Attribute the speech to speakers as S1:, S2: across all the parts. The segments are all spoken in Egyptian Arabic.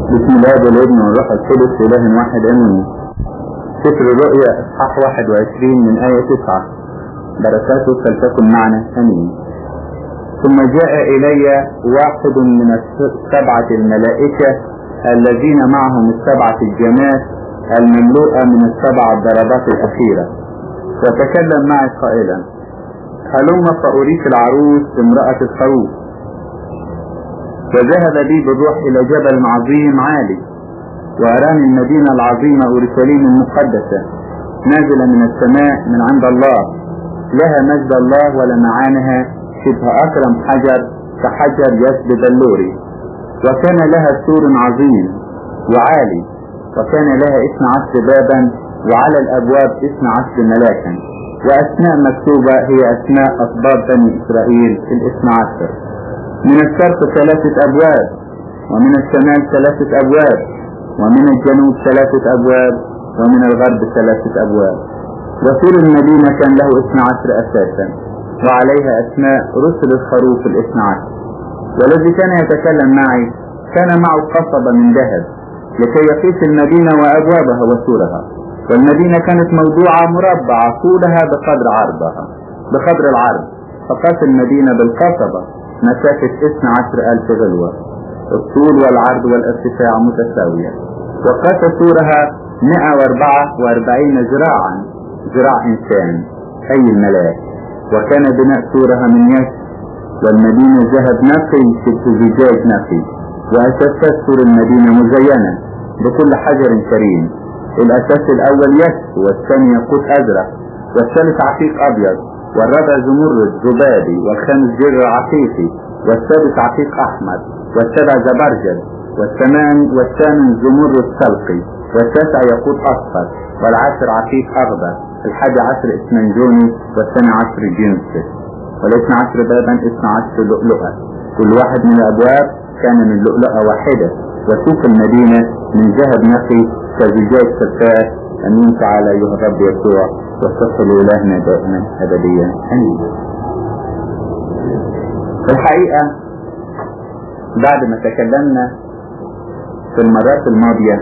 S1: بسم الله والابن والروح القدس إله واحد آمين سفر الرؤيا إصحاح 21 من آية 9 بركاته فلتكن معنا آمين ثم جاء إلي واحد من السبعة الملائكة الذين معهم السبعة الجماعات المملوءة من السبع الضربات الأخيرة وتكلم معي قائلا هلم فأريك العروس امرأة الخروف وذهب بي بالروح إلى جبل عظيم عالي وأراني المدينة العظيمة أورشليم المقدسة نازلة من السماء من عند الله لها مجد الله ولمعانها شبه أكرم حجر كحجر يسد بلوري وكان لها سور عظيم وعالي وكان لها اثنى عشر بابا وعلى الأبواب اثنى عشر ملاكا وأسماء مكتوبة هي أسماء أسباط بني إسرائيل الاثنى عشر من الشرق ثلاثة أبواب ومن الشمال ثلاثة أبواب ومن الجنوب ثلاثة أبواب ومن الغرب ثلاثة أبواب وسور المدينة كان له اثنى عشر أساسا وعليها أسماء رسل الخروف الاثنى عشر والذي كان يتكلم معي كان معه قصبة من ذهب لكي يقيس المدينة وأبوابها وسورها والمدينة كانت موضوعة مربعة طولها بقدر عرضها بقدر العرض فقاس المدينة بالقصبة مسافة 12 ألف غلوة الطول والعرض والارتفاع متساوية وقاس سورها 144 ذراعا ذراع إنسان أي الملاك وكان بناء سورها من يش والمدينة ذهب نقي في زجاج نقي وأساسات سور المدينة مزينة بكل حجر كريم الأساس الأول يس والثاني يقود أزرق والثالث عقيق أبيض والرابع زمرد زبادي والخامس جر عقيقي والسادس عقيق أحمر والسابع زبرجد والثمان والثامن زمرد سلقي والتاسع يقود أصفر والعاشر عقيق أخضر الحادي عشر اسمنجوني والثاني عشر جنسس والاثنى عشر بابا اثنى عشر لؤلؤة كل واحد من الأبواب كان من لؤلؤة واحدة وسوق المدينة من ذهب نقي كزجاج سفاح أمين تعالى أيها الرب يسوع والصف لإلهنا دائما أبديا أمين الحقيقة بعد ما تكلمنا في المرات الماضية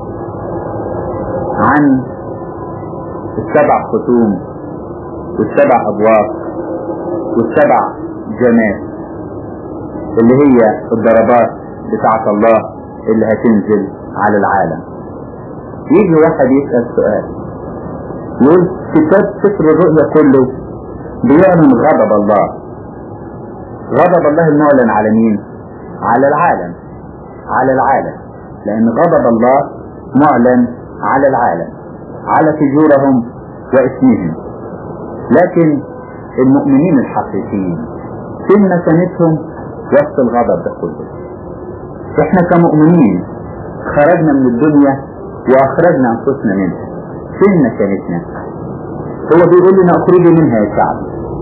S1: عن السبع ختوم والسبع أبواق والسبع جمال اللي هي الضربات بتاعة الله اللي هتنزل على العالم يجي واحد يسأل سؤال يقول كتاب سفر الرؤيا كله بيعلن غضب الله غضب الله المعلن على مين على العالم على العالم لأن غضب الله معلن على العالم على فجورهم واسمهم لكن المؤمنين الحقيقيين فين مكانتهم وسط الغضب ده كله احنا كمؤمنين خرجنا من الدنيا واخرجنا انفسنا منها فين مكانتنا هو بيقول لنا اخرجوا منها يا شعب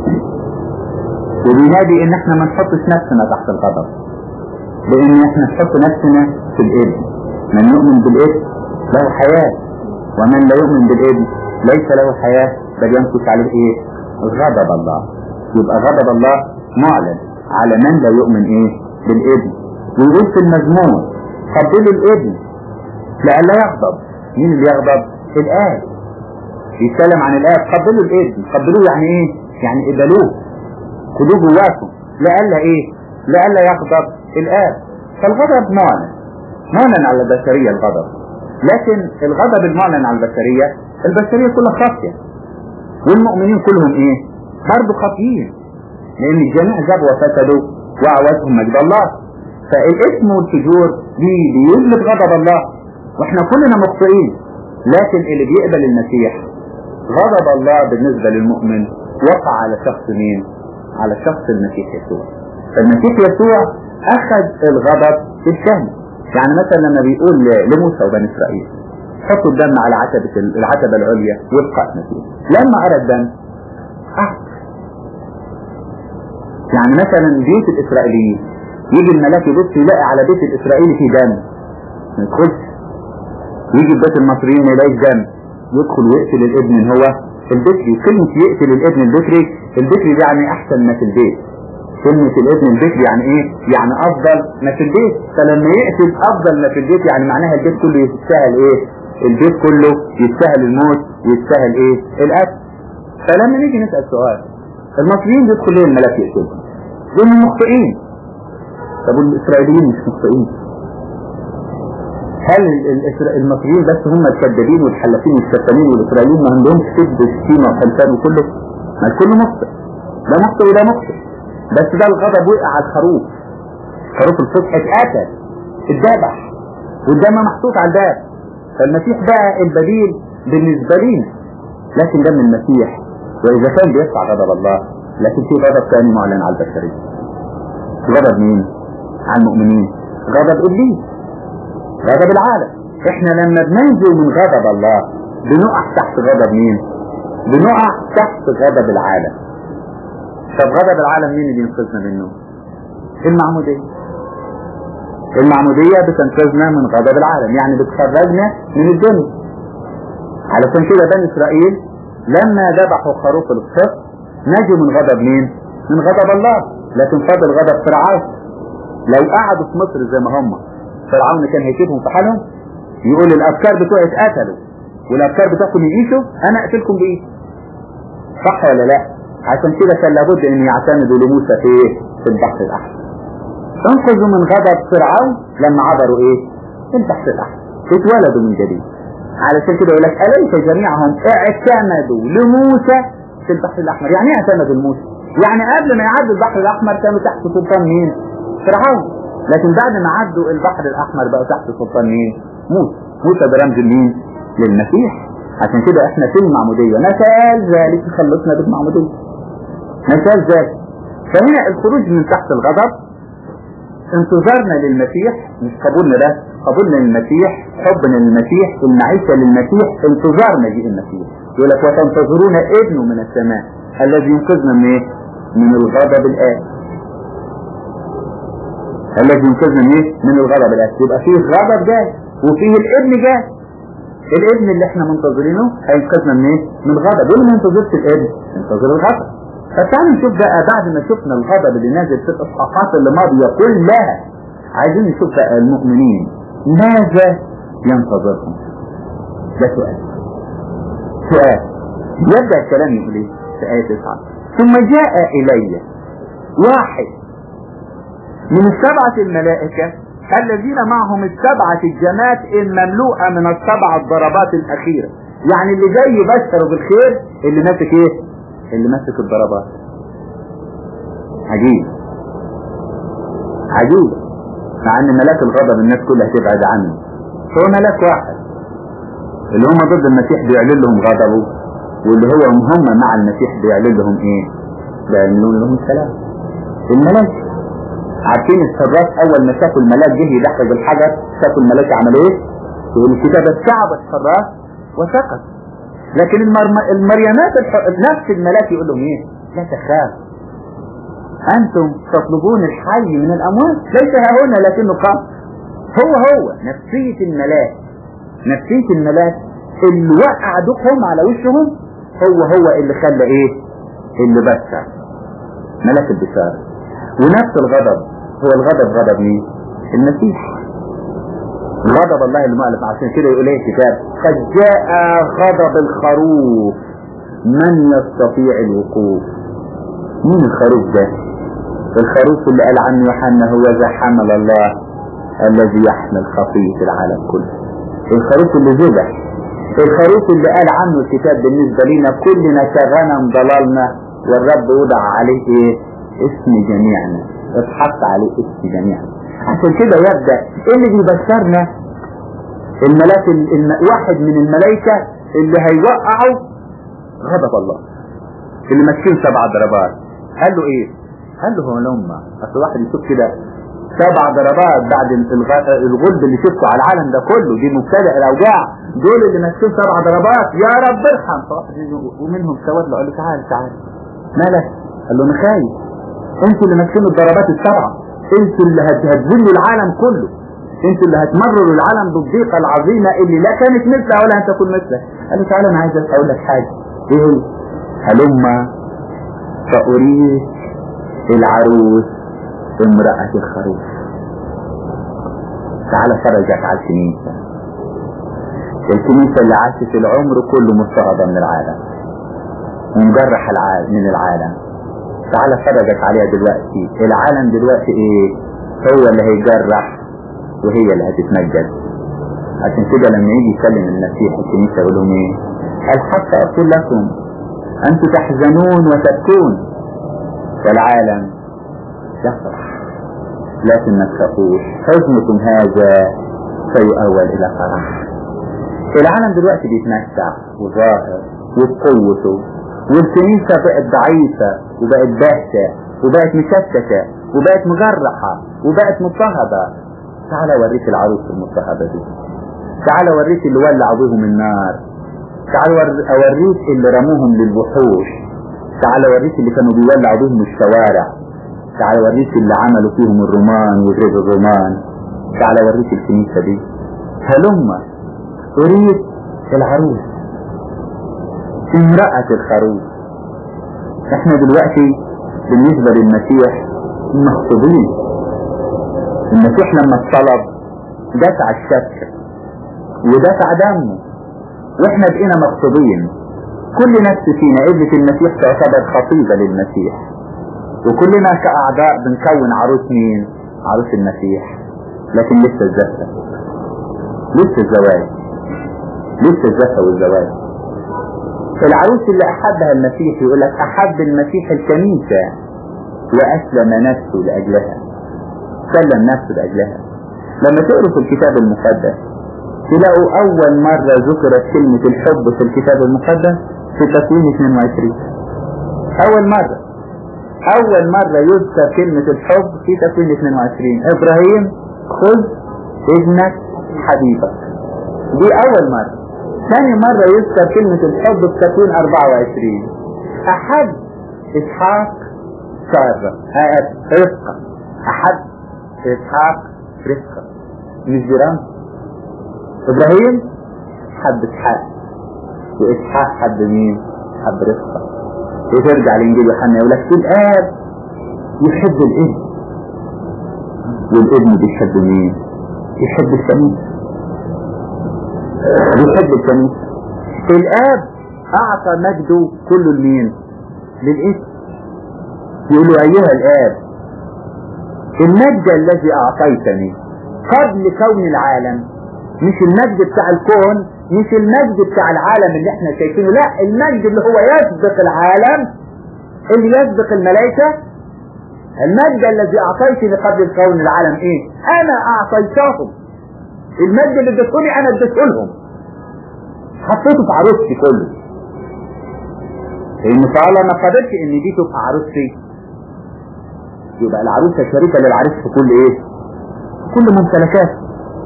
S1: وبينادي ان احنا ما نحطش نفسنا تحت الغضب لان احنا نحط نفسنا في الابن من يؤمن بالابن له حياة ومن لا يؤمن بالابن ليس له حياة بل ينقص عليه ايه غضب الله يبقى غضب الله معلن على من لا يؤمن ايه بالابن ويقول في المزمور قبلوا الابن لئلا يغضب مين اللي يغضب الآب يتكلم عن الآب قبلوا الابن قبلوه يعني ايه يعني قبلوه خدوه جواكم لئلا ايه لئلا يغضب الآب فالغضب معلن معلن على البشرية الغضب لكن الغضب المعلن على البشرية البشرية كلها خاطية والمؤمنين كلهم ايه برضه خاطيين لان الجميع زبوا وفسدوا وعوزهم مجد الله فالاسم والفجور دي بيجلب غضب الله واحنا كلنا مخطئين لكن اللي بيقبل المسيح غضب الله بالنسبة للمؤمن وقع على شخص مين على شخص المسيح يسوع فالمسيح يسوع اخذ الغضب الشهي يعني مثلا لما بيقول لموسى وبني اسرائيل حطوا الدم على عتبة العتبة العليا وابقى مسيح لما ارى الدم أحد. يعني مثلا بيت الاسرائيليين يجي الملاك يبص يلاقي على بيت الاسرائيلي فيه دم ما يدخلش يجي بيت المصريين ما يلاقيش دم يدخل ويقتل الابن اللي هو البكري كلمة يقتل الابن البكري البكري ده يعني احسن ما في البيت كلمة الابن البكر يعني ايه يعني افضل ما في البيت فلما يقتل افضل ما في البيت يعني معناها البيت كله يستاهل ايه البيت كله يستاهل الموت ويستاهل ايه القتل فلما نيجي نسأل سؤال المصريين بيدخل ليه الملاك يقتلهم دول مخطئين طب والاسرائيليين مش مخطئين هل المصريين بس هم الكذابين والحلافين والشتامين والاسرائيليين ما عندهمش كذب وشتيمه وحلفان وكله ما الكل مخطئ ده مخطئ وده مخطئ بس ده الغضب وقع على الخروف خروف الصبح اتقتل اتذبح والدم محطوط على الباب فالمسيح بقى البديل بالنسبه لينا لكن دم المسيح واذا كان بيدفع غضب الله لكن في غضب ثاني معلن على البشريه غضب مين؟ على المؤمنين غضب ابليس غضب العالم احنا لما بننزل من غضب الله بنقع تحت غضب مين بنقع تحت غضب العالم طب غضب العالم مين اللي ينقذنا منه المعمودية المعمودية بتنقذنا من غضب العالم يعني بتخرجنا من الدنيا علشان كده بني اسرائيل لما ذبحوا خروف الصف نجوا من غضب مين من غضب الله لكن فضل غضب فرعون لو قعدوا في مصر زي ما هم فرعون كان هيسيبهم في حالهم يقول الافكار بتوعي اتقتلوا والافكار بتاعكم يعيشوا انا اقتلكم بايدي صح ولا لا عشان كده كان لابد ان يعتمدوا لموسى في ايه في البحر الاحمر انقذوا من غضب فرعون لما عبروا ايه في البحر الاحمر اتولدوا من جديد علشان كده يقول لك اليس جميعهم اعتمدوا لموسى في البحر الاحمر يعني ايه اعتمدوا لموسى يعني قبل ما يعدوا البحر الاحمر كانوا تحت سلطان مين فرعون لكن بعد ما عدوا البحر الاحمر بقوا تحت سلطان مين موسى موسى ده رمز مين للمسيح عشان كده احنا في المعمودية نسال ذلك خلصنا بالمعمودية نسال ذلك فهنا الخروج من تحت الغضب انتظارنا للمسيح مش قبولنا ده قبولنا للمسيح حبنا للمسيح المعيشة للمسيح انتظارنا للمسيح يقول لك وتنتظرون ابنه من السماء الذي ينقذنا من ايه من الغضب الآن الذي ينقذنا من ايه من الغضب الآن يبقى فيه غضب جاي وفيه الابن جاي الابن اللي احنا منتظرينه هينقذنا من ايه من الغضب واللي ما ينتظرش الابن ينتظر الغضب فتعالوا نشوف بقى بعد ما شفنا الغضب اللي نازل في الاصحاحات اللي ماضيه كلها عايزين نشوف بقى المؤمنين ماذا ينتظرهم ده سؤال سؤال يبدأ الكلام يقول ايه في آية 9 ثم جاء إلي واحد من السبعة الملائكة الذين معهم السبعة الجمات المملوءة من السبع الضربات الأخيرة يعني اللي جاي يبشر بالخير اللي ماسك ايه اللي ماسك الضربات عجيب عجيب مع ان ملاك الغضب الناس كلها تبعد عنه هو ملاك واحد اللي هم ضد المسيح بيعلن لهم غضبه واللي هو هم مع المسيح بيعلن لهم ايه بيعلنون لهم السلام الملاك عارفين السراج اول ما شافوا الملاك جه يدحرج الحجر شافوا الملاك عمل ايه يقول الكتاب الشعب السراج وسقط لكن المرم... المريمات الح... نفس الملاك يقول لهم ايه لا تخاف انتم تطلبون الحي من الاموات ليس ها هنا لكنه قام هو هو نفسية الملاك نفسية الملاك اللي وقع دقهم على وشهم هو هو اللي خلى ايه اللي بشر ملاك البشارة ونفس الغضب هو الغضب غضب مين المسيح غضب الله المؤلف عشان كده يقول ايه الكتاب قد جاء غضب الخروف من يستطيع الوقوف مين الخروف ده الخروف اللي قال عنه يوحنا هو ذا حمل الله الذي يحمل خطية العالم كله الخروف اللي ذبح الخروف اللي قال عنه الكتاب بالنسبة لنا كلنا كغنم ضلالنا والرب وضع عليه ايه اسم جميعنا اتحط عليه اسم جميعنا عشان كده يبدأ اللي بيبشرنا الملاك الم... واحد من الملائكة اللي هيوقعوا غضب الله اللي ماسكين سبع ضربات قال له ايه قال له هو لما اصل واحد يشوف كده سبع ضربات بعد الغلب اللي شفته على العالم ده كله دي مبتدأ الاوجاع دول اللي ماسكين سبع ضربات يا رب ارحم فواحد ومنهم سواد له قال له تعال تعال مالك قال له انا خايف انتوا اللي ماسكين الضربات السبعه انتوا اللي هتذلوا العالم كله انتوا اللي هتمرروا العالم بالضيقه العظيمه اللي لا كانت مثلها ولا هتكون مثلها قال له تعالى انا عايز اقول لك حاجه ايه هي هلما فاريك العروس امرأة الخروف تعال فرجك على الكنيسة الكنيسة اللي عاشت العمر كله مضطهدة من العالم ومجرح العالم من العالم تعال فرجك عليها دلوقتي العالم دلوقتي ايه هو اللي هيجرح وهي اللي هتتمجد عشان كده لما يجي يكلم المسيح الكنيسة يقول لهم ايه الحق اقول لكم انتم تحزنون وتبكون والعالم يفرح لكن ما تخافوش حزنكم هذا سيؤول الى فرح العالم دلوقتي بيتمتع وظاهر وبقوته والكنيسة بقت ضعيفة وبقت باهتة وبقت مشتتة وبقت مجرحة وبقت مضطهدة تعال اوريك العروس المضطهدة دي تعال اوريك اللي ولع بهم النار تعال اوريك اللي رموهم للوحوش تعال اوريك اللي كانوا بيولعوا بهم الشوارع تعال اوريك اللي عملوا فيهم الرومان وغير الرومان تعال اوريك الكنيسة دي هلم اريد العروس امرأة الخروف احنا دلوقتي بالنسبة للمسيح مخطوبين المسيح لما اتصلب دفع الشك ودفع دمه واحنا بقينا مخطوبين كل نفس فينا ابنة المسيح تعتبر خطيبة للمسيح وكلنا كأعضاء بنكون عروس مين عروس المسيح لكن لسه الزفة لسه الزواج لسه الزفة والزواج العروس اللي أحبها المسيح يقول لك أحب المسيح الكنيسة وأسلم نفسه لأجلها سلم نفسه لأجلها لما تقروا في الكتاب المقدس تلاقوا أول مرة ذكرت كلمة الحب في الكتاب المقدس في تكوين 22 أول مرة أول مرة يذكر كلمة الحب في تكوين 22 إبراهيم خذ ابنك حبيبك دي أول مرة ثاني مرة يذكر كلمة الحب في تكوين 24 أحب إسحاق سارة رفقة أحب إسحاق رفقة مش دي رمز إبراهيم حب إسحاق وإسحاق حب مين؟ حب رفقة وترجع لإنجيل يوحنا يقول لك الآب يحب الابن والابن بيحب مين؟ يحب الكنيسة بيحب الكنيسة الآب أعطى مجده كله لمين؟ للابن يقول له أيها الآب المجد الذي أعطيتني قبل كون العالم مش المجد بتاع الكون مش المجد بتاع العالم اللي احنا شايفينه لا المجد اللي هو يسبق العالم اللي يسبق الملائكة المجد الذي اعطيتني قبل الكون العالم ايه انا اعطيتهم المجد اللي اديتهولي انا اديته لهم حطيته في عروستي كله لان طالما ما قدرتش ان دي تبقى عروستي يبقى العروسه شريكه للعريس في كل ايه في كل ممتلكاته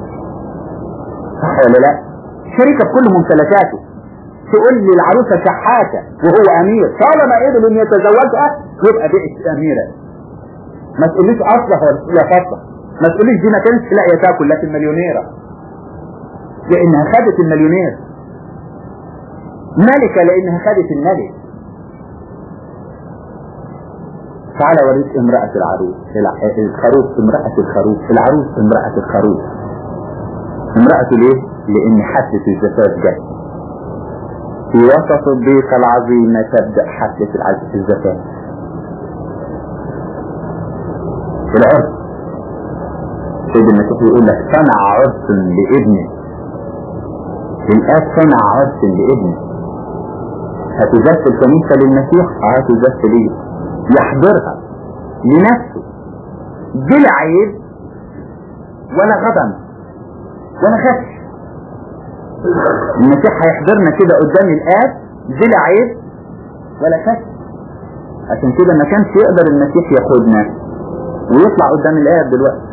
S1: صح ولا لا شريكة بكل ممتلكاته تقول لي العروسة شحاتة وهو أمير طالما قدروا إن يتزوجها يبقى بقت أميرة ما تقوليش أصلح ولا فصلح ما تقوليش دي ما كانتش لاقية تاكل لكن مليونيرة لأنها خدت المليونير ملكة لأنها خدت الملك تعالى اوريك امرأة العروس الخروف امرأة الخروف العروس امرأة الخروف امرأته ليه؟ لأن حفلة الزفاف جت في وسط الضيقة العظيمة تبدأ حفلة الزفاف العرس سيد المسيح يقول لك صنع عرس لابنه الآب صنع عرس لابنه هتزف الكنيسة للمسيح اه هتزف ليه يحضرها لنفسه بلا عيب ولا غضب ولا خدش المسيح هيحضرنا كده قدام الآب بلا عيب ولا خدش عشان كده ما كانش يقدر المسيح ياخدنا ويطلع قدام الآب دلوقتي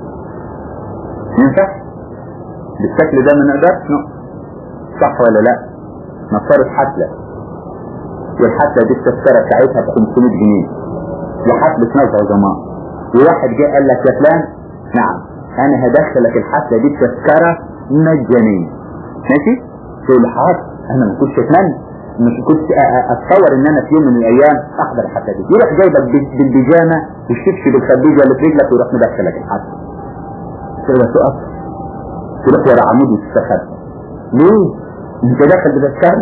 S1: ينفع بالشكل ده ما نقدرش صح ولا لا نفترض حفلة والحفلة دي التذكرة بتاعتها ب 500 جنيه لحفلة ناس عظماء وواحد جه قال لك يا فلان نعم انا هدخلك الحفلة دي بتذكرة مجانية ماشي تقول له حاضر انا ما كنتش اتمنى مش كنت اتصور ان انا في يوم من الايام احضر الحفله دي يروح جايبك بالبيجامه والشبشب الخبيزه اللي في رجلك ويروح مدخلك الحفله تقدر تقف تروح ورا عمود وتستخبى ليه؟ انت داخل بتذكر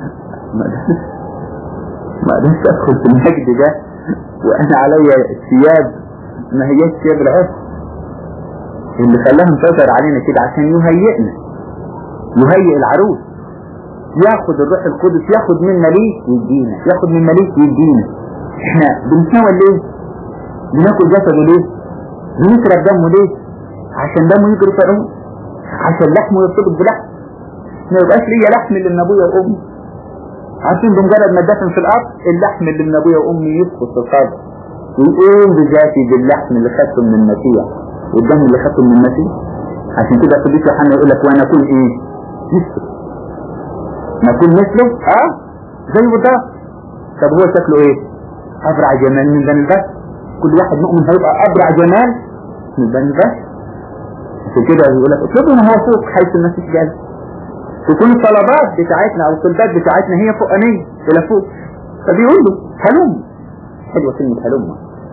S1: ما قدرتش ادخل في المجد ده وانا عليا ثياب ما هياش ثياب العصر اللي خلاهم تظهر علينا كده عشان يهيئنا يهيئ العروس ياخد الروح القدس ياخد من مليك ويدينا ياخد من مليك ويدينا احنا بنتناول ليه بناكل جسده ليه بنشرب دمه ليه عشان دمه يجري في عروس عشان لحمه يرتبط بلحم ما يبقاش ليا لحم اللي من ابويا وامي عارفين بمجرد ما دفن في الارض اللحم اللي من ابويا وامي يسقط في الارض ويقوم بذاتي باللحم اللي خدته من المسيح والدم اللي خدته من المسيح عشان كده قديس يوحنا يقول لك وانا اكون ايه مثله نكون مثله اه زي بالظبط طب هو شكله ايه ابرع جمال من بني البشر كل واحد مؤمن هيبقى ابرع جمال من بني البشر عشان كده يقول لك اطلبوا ما هو فوق حيث المسيح جالس تكون الطلبات بتاعتنا او الطلبات بتاعتنا هي فوقانية الى فوق فبيقول له هلم حلوة كلمة هلم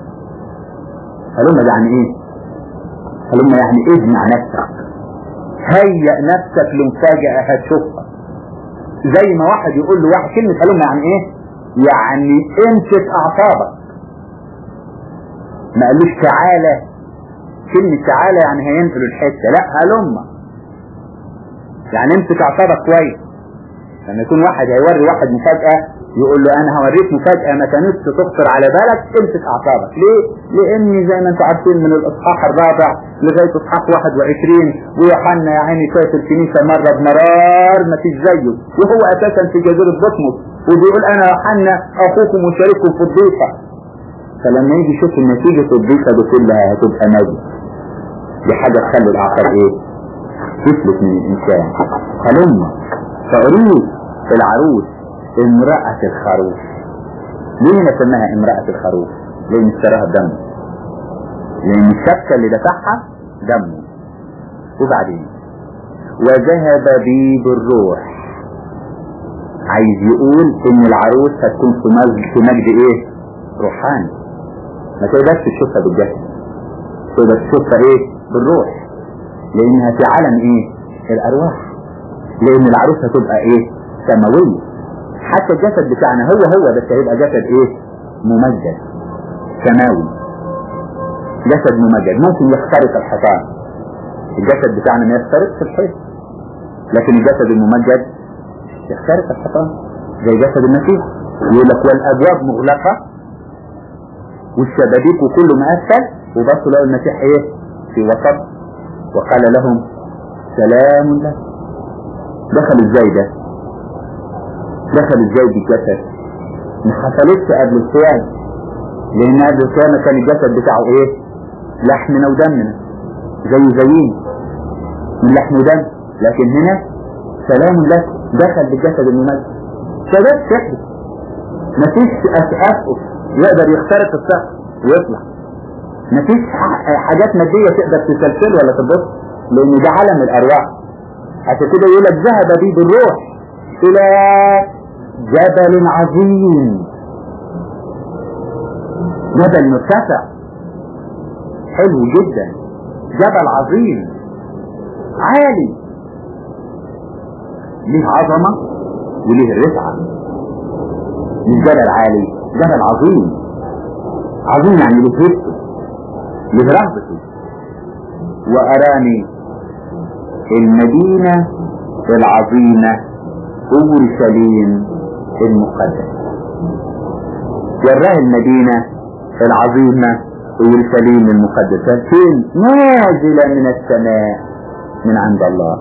S1: هلم يعني ايه هلم يعني اجمع نفسك هيئ نفسك لمفاجأة هتشوفها زي ما واحد يقول له واحد كلمة هلم يعني ايه يعني امسك اعصابك ما قالوش تعالى كلمة تعالى يعني هينقل الحتة لا هلم يعني امسك اعصابك كويس لما يكون واحد هيوري واحد مفاجأة يقول له انا هوريك مفاجأة ما كانتش تخطر على بالك امسك اعصابك ليه؟ لاني زي ما انتم عارفين من الاصحاح الرابع لغاية اصحاح 21 ويوحنا يا عيني شايف الكنيسة مرة بمرار ما فيش زيه وهو اساسا في جزيرة بطمس وبيقول انا يوحنا اخوكم وشارككم في الضيقة فلما يجي يشوف نتيجة الضيقة دي كلها هتبقى نجم دي حاجة تخلي الاعصاب ايه؟ تفلت من الإنسان هلم فأريد العروس امرأة الخروف ليه نسميها امرأة الخروف لأن اشتراها دم لأن الشبكة اللي دفعها دمه وبعدين وذهب بي بالروح عايز يقول ان العروس هتكون في مجد في مجد ايه روحاني ما تقدرش تشوفها بالجسد تقدر تشوفها ايه بالروح لانها في عالم ايه الارواح لان العروس هتبقى ايه سماوية حتى الجسد بتاعنا هو هو بس هيبقى جسد ايه ممجد سماوي جسد ممجد ممكن يخترق الحيطان الجسد بتاعنا ما يخترقش الحيط لكن الجسد الممجد يخترق الحيطان زي جسد المسيح يقول لك والابواب مغلقة والشبابيك وكله مقفل وبصوا لقوا المسيح ايه في وسط وقال لهم سلام لكم دخل ازاي ده دخل ازاي بالجسد ما حصلتش قبل الصيام لان قبل الصيام كان الجسد بتاعه ايه لحمنا ودمنا زي زيين من لحم ودم لكن هنا سلام لك دخل بالجسد الممجد فبس تحدث مفيش اسقف يقدر يخترق السقف ويطلع مفيش حاجات مادية تقدر تسلسل ولا تبص لان ده عالم الارواح عشان كده يقول لك ذهب بي بالروح الى جبل عظيم جبل مرتفع حلو جدا جبل عظيم عالي ليه عظمة وليه رفعة مش جبل عالي جبل عظيم عظيم يعني له هيبته له رهبته وأراني المدينة العظيمة أورشليم المقدسة جراه المدينة العظيمة أورشليم المقدسة فين نازلة من السماء من عند الله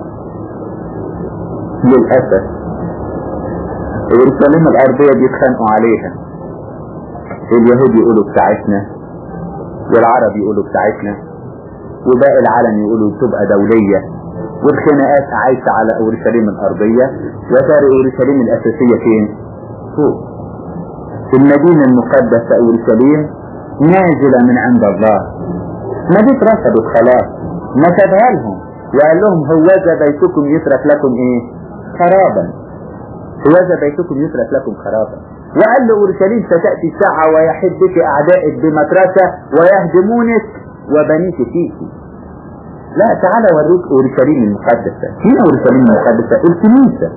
S1: للأسف أورشليم الأرضية بيتخانقوا عليها اليهود يقولوا بتاعتنا والعرب يقولوا بتاعتنا وباقي العالم يقولوا تبقى دولية والخناقات عايشة على أورشليم الأرضية وتاري أورشليم الأساسية فين؟ فوق المدينة المقدسة أورشليم نازلة من عند الله ما دي اترصدت خلاص نسبها لهم وقال لهم هوذا بيتكم يترك لكم ايه خرابا هذا بيتكم يترك لكم خرابا وقال له اورشليم ستاتي ساعه ويحد بك اعدائك بمترسه ويهدمونك وبنيك فيك لا تعالى اوريك اورشليم المقدسه فين اورشليم المقدسه الكنيسه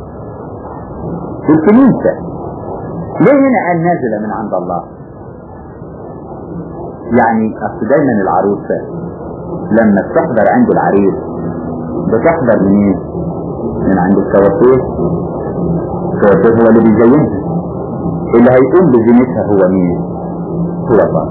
S1: الكنيسه ليه هنا قال نازله من عند الله يعني اصل دايما العروسه لما بتحضر عند العريس بتحضر منين؟ من عند الكوافير الكوافير هو اللي بيزينها اللي هيقوم بزينتها هو مين؟ هو الله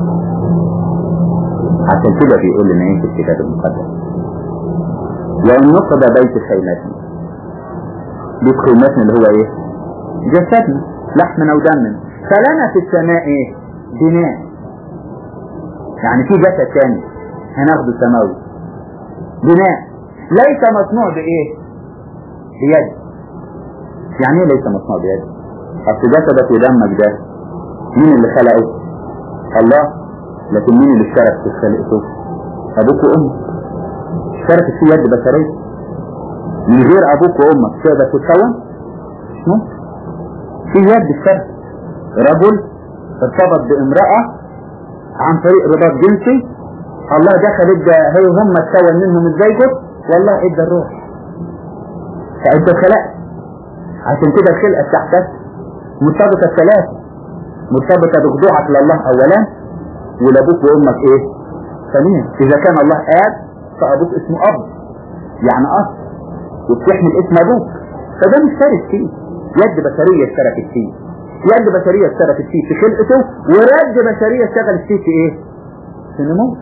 S1: عشان كده بيقول لنا ايه في الكتاب المقدس وان نقض بيت خيمتنا بيت خيمتنا اللي هو ايه؟ جسدنا لحمنا ودمنا فلنا في السماء ايه؟ بناء يعني في جسد تاني هناخده سماوي بناء ليس مصنوع بايه بيد يعني ايه ليس مصنوع بيد اصل جسدك ودمك ده مين اللي خلقه الله لكن مين اللي اشترك في خلقته ابوك وامك اشتركت في يد بشريه من غير ابوك وامك تقدر تتكون مش ممكن في يد اشترك رجل ارتبط بامرأة عن طريق رباط جنسي الله دخل ادى هي هم اتكون منهم الزيجة والله ادى الروح فانت خلقت عشان كده الخلقة بتاعتك مرتبطة الثلاثة مرتبطة بخضوعك لله اولا ولابوك وامك ايه ثانيا اذا كان الله اب فابوك اسمه اب يعني اصل وبتحمل اسم ابوك فده مشترك فيه يد بشرية اشتركت فيه يد بشرية اشتركت فيه في خلقته ويد بشرية اشتغلت فيه في ايه في نمو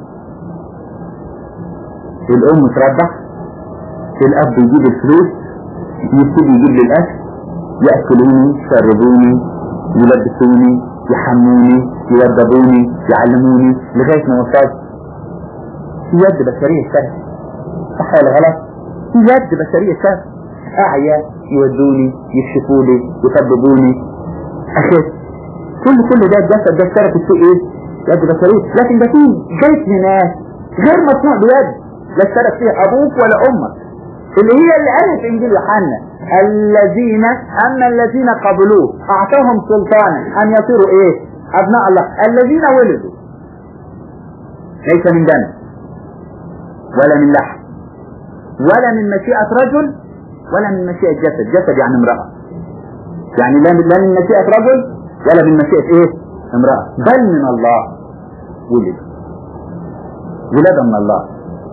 S1: الام تربح الاب يجيب الفلوس يبتدي يجيب لي الاكل ياكلوني يشربوني يلبسوني يحموني يوضبوني يعلموني لغايه ما وصلت في يد بشريه اشتغلت صح ولا غلط؟ في يد بشريه اشتغلت اعيا يودوني يكشفوني يطببوني اخف كل كل ده الجسد ده اشتركت فيه ايه؟ يد بشريه لكن ده فيه جسم ناس غير مصنوع بيد لا اشترك فيه ابوك ولا امك اللي هي اللي قالت في انجيل يوحنا الذين اما الذين قبلوه اعطاهم سلطانا ان يصيروا ايه ابناء الله الذين ولدوا ليس من دم ولا من لحم ولا من مشيئة رجل ولا من مشيئة جسد جسد يعني امرأة يعني لا من لا من مشيئة رجل ولا من مشيئة ايه امرأة بل من الله ولد ولادة من الله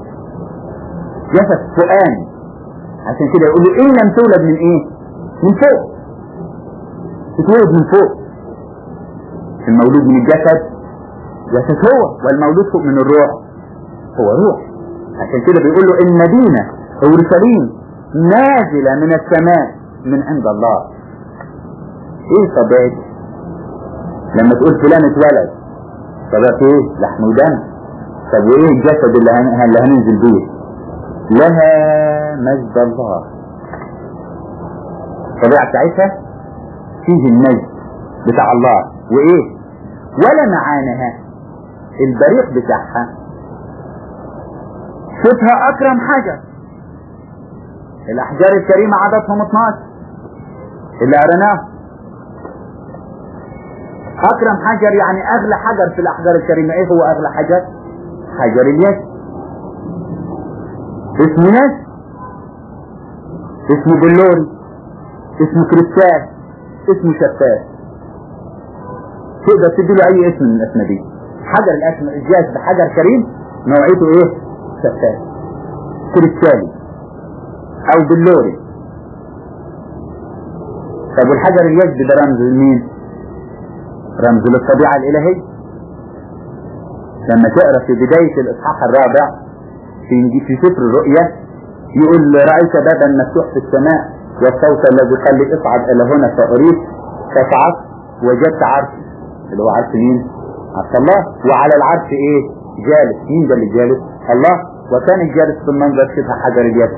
S1: جسد فؤاني عشان كده يقول له ان لم تولد من ايه من فوق تتولد من فوق المولود من الجسد جسد هو والمولود فوق من الروح هو روح عشان كده بيقول له ان مدينة اورشليم نازلة من السماء من عند الله ايه طبيعتي لما تقول فلان اتولد طبيعته ايه لحم ودم طب وايه الجسد اللي, هن... اللي هننزل بيه لها مجد الله الطبيعة بتاعتها فيه المجد بتاع الله وايه ولا معانها البريق بتاعها شوفها اكرم حجر الاحجار الكريمة عددهم 12 اللي قرناه اكرم حجر يعني اغلى حجر في الاحجار الكريمة ايه هو اغلى حجر حجر اليد اسمه ناس اسمه بلوري اسمه كريستال اسمه شفاف تقدر تديله اي اسم من الاسماء دي حجر الاسم الجاز بحجر كريم نوعيته ايه شفاف كريستالي او بلوري طب والحجر اليد ده رمز لمين رمز للطبيعة الالهية لما تقرا في بداية الاصحاح الرابع في في سفر الرؤيا يقول رأيت بابا مفتوح في السماء والصوت الذي قال لي اصعد الى هنا فاريد فصعدت وجدت عرش اللي هو عرش مين؟ عرش الله وعلى العرش ايه؟ جالس مين ده اللي جالس؟ الله وكان الجالس في المنظر شبه حجر اليد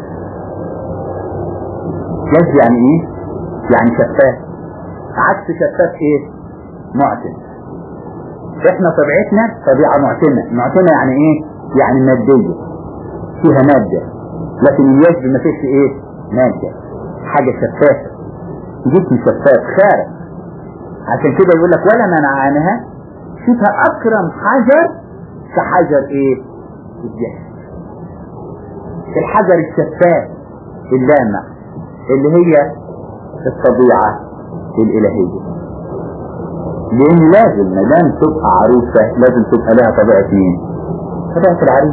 S1: جالس يعني ايه؟ يعني شفاف عكس شفاف ايه؟ معتم احنا طبيعتنا طبيعة معتمة معتمة يعني ايه؟ يعني مادية فيها مادة لكن اليد ما فيش ايه مادة حاجة شفافة جسم شفاف خارج عشان كده يقول لك ولا منعانها شوفها اكرم حجر كحجر ايه الجسد الحجر الشفاف اللامع اللي هي الطبيعة الإلهية لأن لازم ما دام تبقى عروسة لازم تبقى لها طبيعة مين؟ طبيعة العريس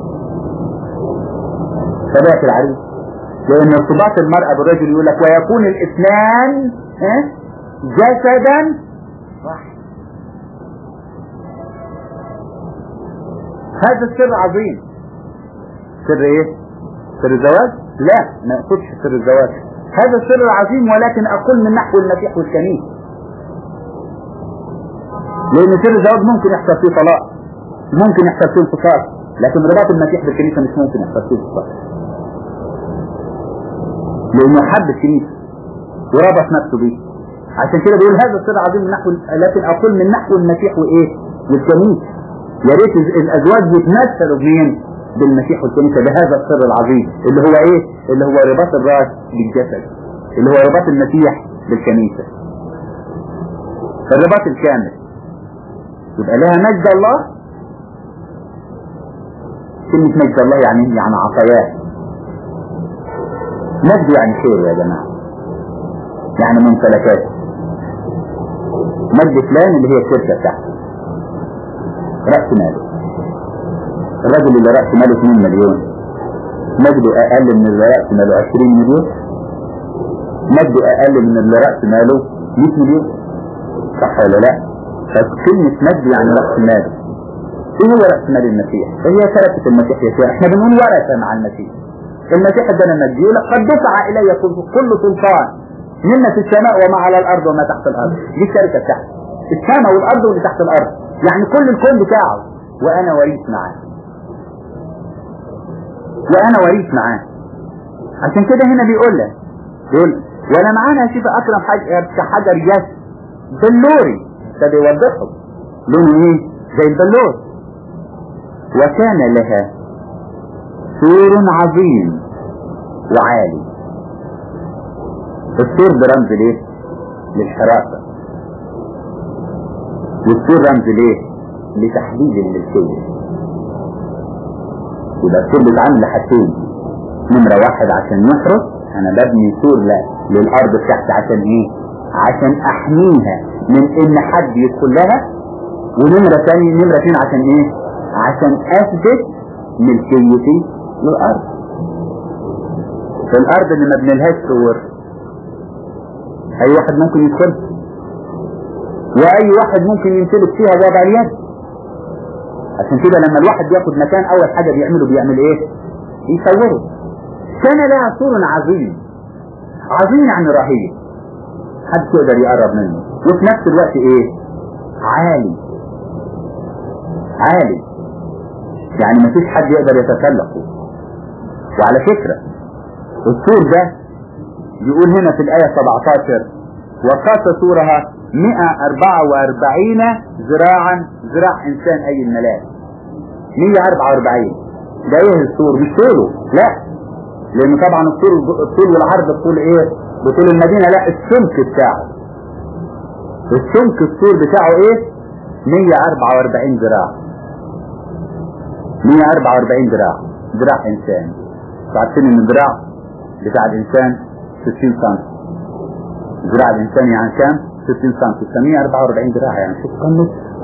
S1: طبيعة العريس لأن ارتباط المرأة بالرجل يقول لك ويكون الاثنان ها؟ جسدا واحد هذا السر عظيم سر ايه؟ سر الزواج؟ لا ما يقصدش سر الزواج هذا السر عظيم ولكن اقول من نحو المسيح والكنيسة لان سر الزواج ممكن يحصل فيه طلاق ممكن يحصل فيه انفصال لكن رباط المسيح بالكنيسة مش ممكن يحصل فيه انفصال لانه حب الكنيسة وربط نفسه بيه عشان كده بيقول هذا السر عظيم من نحو لكن اقول من نحو المسيح وايه والكنيسة يا ريت الازواج يتمثلوا بمين بالمسيح والكنيسة بهذا السر العظيم اللي هو ايه اللي هو رباط الراس بالجسد اللي هو رباط المسيح بالكنيسة الرباط الكامل يبقى لها مجد الله كلمة مجد الله يعني يعني عطاياه مجد يعني خير يا جماعة يعني ممتلكات مجد فلان اللي هي الشركة بتاعته رأس ماله الراجل اللي رأس ماله 2 مليون مجده أقل من اللي رأس ماله 20 مليون مجده أقل من اللي رأس ماله 100 مليون صح ولا لا؟ فكلمة مجد يعني رأس مال ايه هو رأس مال المسيح؟ هي تركة المسيح يسير احنا بنقول ورثة مع المسيح المسيح ادانا مجد يقول لك قد دفع الي كل سلطان مما في السماء وما على الارض وما تحت الارض دي الشركة بتاعته السماء والارض واللي تحت الارض يعني كل الكون بتاعه وانا وريث معاه وانا وريث معاه عشان كده هنا بيقول لك يقول ولا معانا شوف اكرم حجر كحجر يس بلوري ده بيوضحه لونه ايه زي البلور وكان لها سور عظيم وعالي السور ده رمز ليه للحراسة والسور رمز ليه لتحديد الملكية يبقى السور بيتعمل لحاجتين نمرة واحد عشان نحرس انا ببني سور للارض بتاعتي عشان ايه عشان احميها من ان حد يدخل لها ونمرة ثانية نمرة اثنين عشان ايه عشان اثبت ملكيتي للارض الارض اللي ما بنلهاش سور اي واحد ممكن يدخل واي واحد ممكن يمتلك فيها وضع اليد عشان كده لما الواحد بياخد مكان اول حاجة بيعمله بيعمل ايه يصوره كان لها سور عظيم عظيم يعني رهيب حد يقدر يقرب منه وفي نفس الوقت ايه عالي عالي يعني ما فيش حد يقدر يتسلقه وعلى فكرة السور ده يقول هنا في الآية 17 وقاس سورها 144 ذراعا ذراع إنسان أي الملاك 144 ده ايه السور مش طوله لا لأن طبعا الطول الطول والعرض بطول ايه بطول المدينة لا السمك بتاعه السمك السور بتاعه ايه 144 ذراع 144 ذراع ذراع انسان عارفين ان الذراع بتاع الانسان 60 سم ذراع الانسان يعني كام 60 سم 144 ذراع يعني شوف كم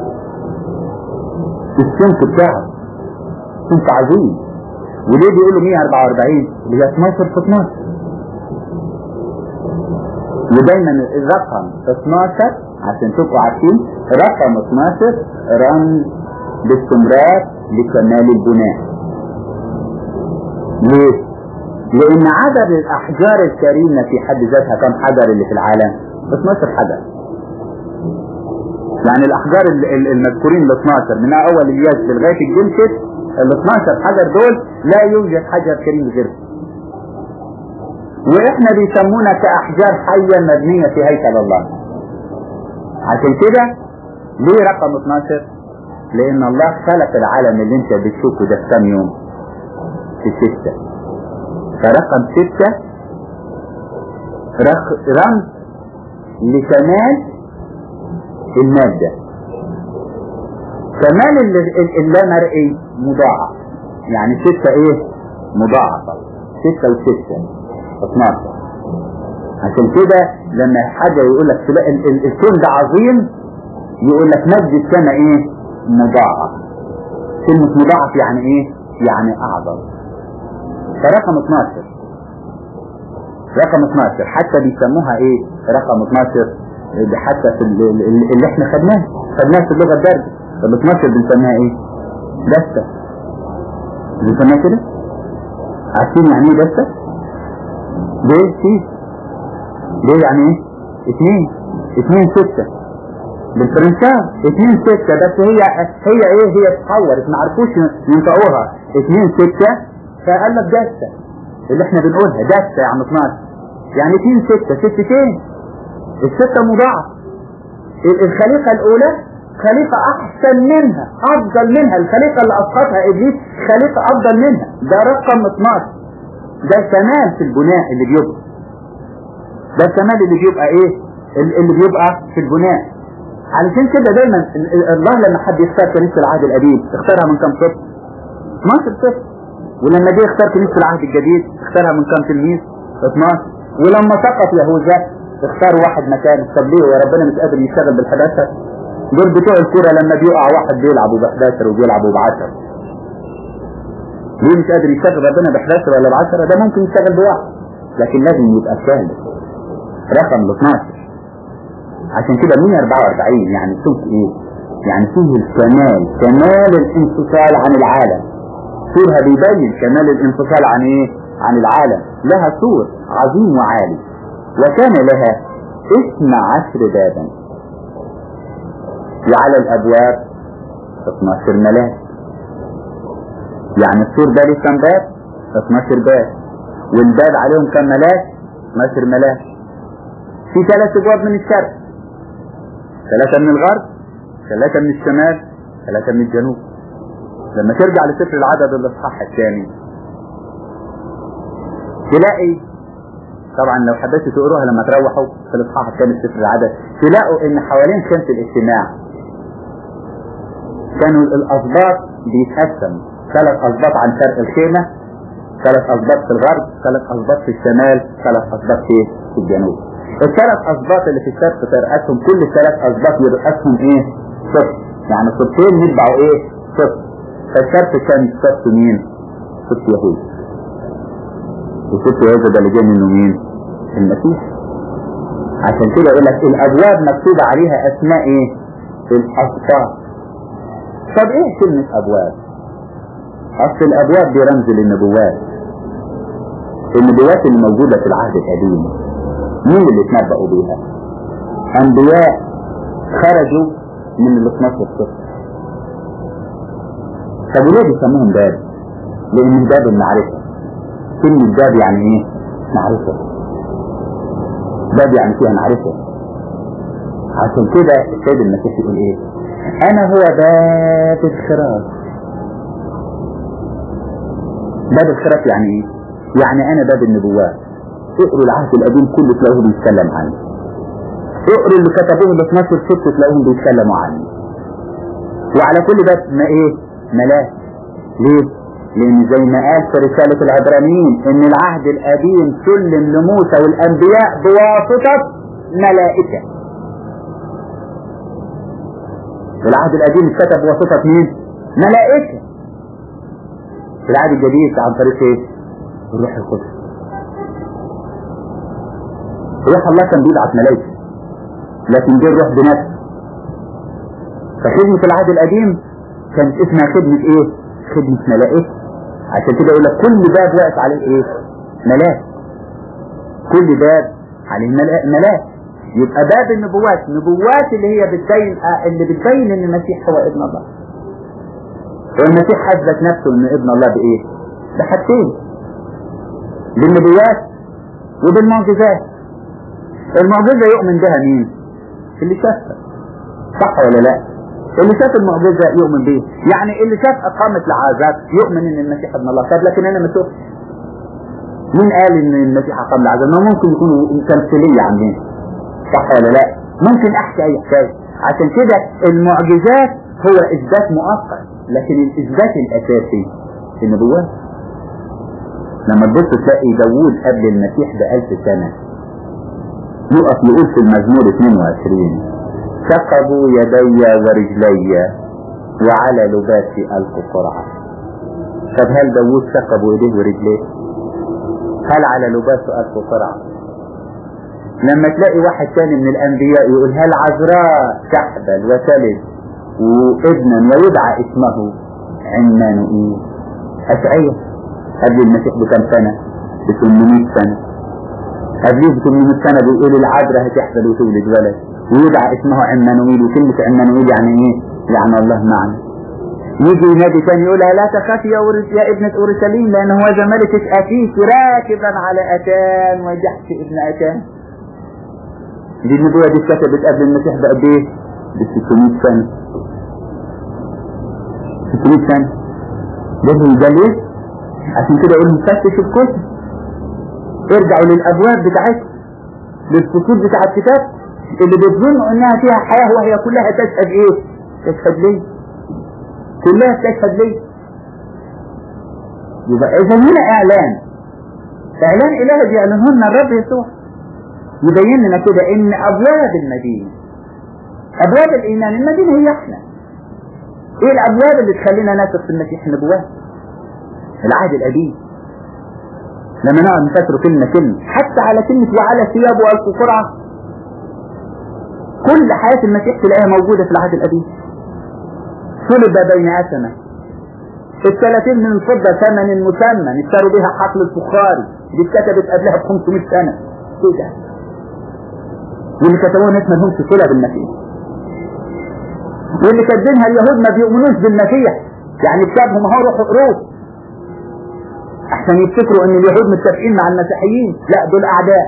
S1: السمك بتاعه سمك عظيم وليه بيقولوا 144 اللي هي 12 في 12 ودايما الرقم 12 عشان تبقوا عارفين رقم 12 رمز باستمرار لكمال البناء ليه؟ لأن عدد الأحجار الكريمة في حد ذاتها كم حجر اللي في العالم؟ 12 حجر يعني الأحجار المذكورين ال 12 من أول الياس لغاية الجلسة ال 12 حجر دول لا يوجد حجر كريم غيره واحنا بيسمونا كأحجار حية مبنية في هيكل الله عشان كده ليه رقم 12 لان الله خلق العالم اللي انت بتشوفه ده في كام يوم في ستة فرقم ستة رمز لكمال المادة كمال اللامرئي مضاعف يعني ستة ايه مضاعفة ستة وستة 12 عشان كده لما حاجة يقول لك الكون ده عظيم يقول لك مجد السماء ايه مضاعف كلمة مضاعف يعني ايه يعني اعظم فرقم 12 رقم 12 حتى بيسموها ايه رقم 12 ده حتى في اللي احنا خدناه خدناه في اللغة الدارجة ال 12 بنسميها ايه دستة بنسميها كده عارفين يعني ايه دستة ليه سي ليه يعني ايه اثنين اثنين ستة بالفرنساوي اثنين ستة بس هي هي ايه هي تحورت ما عرفوش ينطقوها اثنين ستة فقال لك دستة اللي احنا بنقولها دستة يعني 12 يعني اثنين ستة ستتين الستة مضاعف الخليقة الاولى خليقة احسن منها افضل منها الخليقة اللي اسقطها ابليس خليقة افضل منها ده رقم 12 ده الكمال في البناء اللي بيبقى ده الكمال اللي بيبقى ايه اللي بيبقى في البناء علشان كده دايما الله لما حد يختار كنيسة العهد القديم اختارها من كم صف 12 صف ولما جه يختار كنيسة العهد الجديد اختارها من كم تلميذ 12 ولما سقط يهوذا اختار واحد مكانه طب ليه يا ربنا مش قادر يشتغل بال11 دول بتوع الكوره لما بيقع واحد بيلعبوا ب11 وبيلعبوا ب10 ليه مش قادر يشتغل ربنا ب11 ولا ب10 ده ممكن يشتغل بواحد لكن لازم يبقى كامل رقم ال 12 عشان كده 144 يعني شوف ايه يعني فيه الكمال كمال الانفصال عن العالم سورها بيبين كمال الانفصال عن ايه عن العالم لها سور عظيم وعالي وكان لها اثنى عشر بابا وعلى الابواب 12 ملاك يعني السور ده ليه كم باب 12 باب والباب عليهم كم ملاك 12 ملاك في ثلاث ابواب من الشرق ثلاثة من الغرب ثلاثة من الشمال ثلاثة من الجنوب لما ترجع لسفر العدد الاصحاح الثاني تلاقي طبعا لو حبيتوا تقروها لما تروحوا في الاصحاح الثاني في سفر العدد تلاقوا ان حوالين خيمة الاجتماع كانوا الاسباط بيتقسموا ثلاث اسباط عن شرق الخيمة ثلاث اسباط في الغرب ثلاث اسباط في الشمال ثلاث اسباط في الجنوب الثلاث اسباط اللي في الشرق ترأسهم كل ثلاث اسباط يرأسهم ايه صفر يعني صفين يتبعوا ايه صفر فالشرق كان صف مين صف يهود وصف يهود ده اللي جاي منه مين المسيح عشان كده يقول لك الابواب مكتوب عليها اسماء ايه الاسباط طب ايه كلمة ابواب اصل الابواب دي رمز للنبوات النبوات اللي موجودة في العهد القديم مين اللي اتنبأوا بيها انبياء خرجوا من ال 12 صفر طب وليه بيسموهم باب لان باب المعرفة كلمة باب يعني ايه معرفة باب يعني فيها معرفة عشان كده السيد المسيح يقول ايه انا هو باب الخراف باب الخراف يعني ايه يعني انا باب النبوات اقروا العهد القديم كله تلاقوه بيتكلم عني اقروا اللي كتبوه ال 12 ست تلاقوهم بيتكلموا عني وعلى كل باب ما ايه ملاك ليه لان زي ما قال في رسالة العبرانيين ان العهد القديم سلم لموسى والانبياء بواسطة ملائكة العهد القديم اتكتب بواسطة مين ملائكة العهد الجديد عن طريق ايه الروح القدس روح الله كان بيبعت ملائكة لكن جه الروح بنفسه فخدمة العهد القديم كانت اسمها خدمة ايه خدمة ملائكة عشان كده يقول لك كل باب واقف عليه ايه ملاك كل باب عليه ملاك يبقى باب النبوات نبوات اللي هي بتبين اللي بتبين ان المسيح هو ابن الله والمسيح حثبت نفسه ان ابن الله بايه بحاجتين بالنبوات وبالمعجزات المعجزة يؤمن بها مين اللي شافها صح ولا لا اللي شاف المعجزة يؤمن بيه يعني اللي شاف اقامة العازات يؤمن ان المسيح ابن الله طب لكن انا ما شفت مين قال ان المسيح اقام العازات ما ممكن يكونوا تمثيلية عاملين صح ولا لا ممكن احكي اي حكايه عشان كده المعجزات هو اثبات مؤقت لكن الاثبات الاساسي النبوات لما تبص تلاقي داوود قبل المسيح بألف سنة يقف يقول في المزمور 22 ثقبوا يدي ورجلي وعلى لباسي ألقوا قرعة طب هل داوود ثقبوا ايديه ورجليه هل على لباسه ألقوا قرعة لما تلاقي واحد تاني من الأنبياء يقول هل عذراء تحبل وتلد وابنا ويدعى اسمه عمانوئيل أشعية قبل المسيح بكم سنة ب 800 سنة قبليه ب 800 سنة بيقول العذراء هتحبل وتولد ولد ويدعى اسمه عمانوئيل وكلمة عمانوئيل يعني ايه؟ يعني الله معنا يجي نبي تاني يقول لا تخافي يا, ورس يا ابنة أورشليم لأن هو ملكة أتيك راكبا على أتان وجحش ابن أتان دي النبوة دي اتكتبت قبل المسيح بقد ايه؟ ب 600 سنة 600 سنة ده ده ليه؟ عشان كده يقول مفتش الكتب ارجعوا للابواب بتاعتها للفصول بتاع الكتاب اللي بتظنوا انها فيها حياة وهي كلها تشهد ايه تشهد ليه كلها تشهد ليه يبقى اذا هنا اعلان اعلان الهي بيعلنه لنا الرب يسوع يبين لنا كده ان ابواب المدينة ابواب الايمان المدينة هي احنا ايه الابواب اللي تخلينا نثق في المسيح النبوات العهد القديم لما نقعد نفكر كلمة كلمة حتى على كلمة وعلى ثيابه وألف قرعة كل حياة المسيح تلاقيها موجودة في العهد القديم صلب بين أسمة الثلاثين من الفضة ثمن مسمى اشتروا بها حقل الفخاري دي اتكتبت قبلها ب 500 سنة ايه ده؟ واللي كتبوها ناس ما لهمش صلة بالمسيح واللي كاتبينها اليهود ما بيؤمنوش بالمسيح يعني كتابهم اهو روحوا قروه احسن يفتكروا ان اليهود متفقين مع المسيحيين لا دول اعداء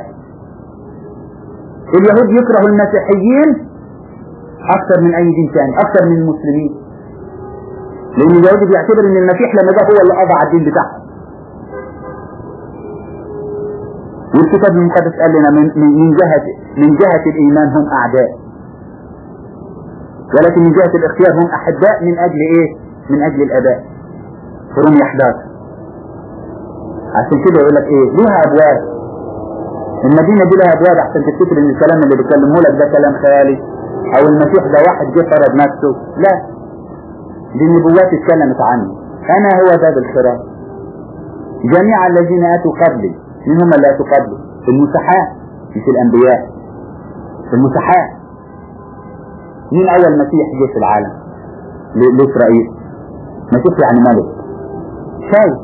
S1: اليهود يكرهوا المسيحيين اكثر من اي دين ثاني اكثر من المسلمين لان اليهود بيعتبر ان المسيح لما جه هو اللي قضى على الدين بتاعهم والكتاب المقدس قال لنا من, من جهة من جهة الايمان هم اعداء ولكن من جهة الاختيار هم احباء من اجل ايه من اجل الاباء في رومية 11 عشان كده يقول لك ايه ليها ابواب المدينة دي لها ابواب عشان تفتكر ان الكلام اللي بيكلمه لك ده كلام خيالي او المسيح ده واحد جه فرض نفسه لا دي النبوات اتكلمت عنه انا هو باب الخراج جميع الذين اتوا قبلي من هم اللي اتوا قبلي المسحاء مش الانبياء المسحاء مين اول مسيح جه في العالم لاسرائيل مسيح يعني ملك شاول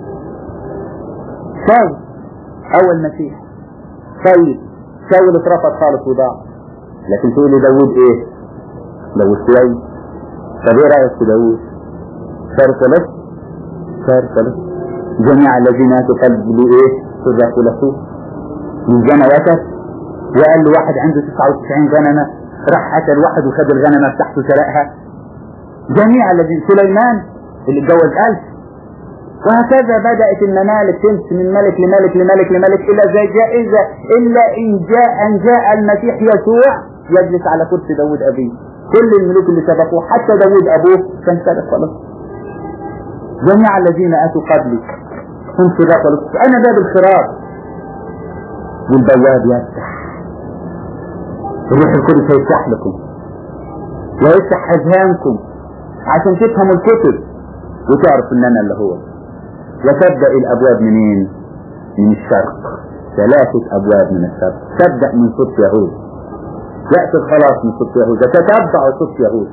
S1: شاول اول مسيح طيب شاول اترفض خالص وضاع لكن تقول لي داوود ايه داوود كويس طب ايه رايك في داوود صار ثلاث صار ثلاث جميع الذين اتوا قلبوا ايه صدقوا له من زنا وتر وقال له واحد عنده 99 غنمه راح قتل واحد وخد الغنمه بتاعته سرقها جميع الذين سليمان اللي اتجوز ألف وهكذا بدأت الممالك تمشي من ملك لملك لملك لملك إلا زي جائزة إلا إن جاء أن جاء المسيح يسوع يجلس على كرسي داود أبيه كل الملوك اللي سبقوه حتى داود أبوه كان سابق خلاص جميع الذين أتوا قبلي هم سباق أنا باب الخراج والبواب يفتح الروح القدس هيفتح لكم ويفتح أذهانكم عشان تفهموا الكتب وتعرف ان انا اللي هو وتبدأ الابواب منين من الشرق ثلاثة ابواب من الشرق تبدأ من صوت يهود يأتي الخلاص من صوت يهود تتبع صوت يهود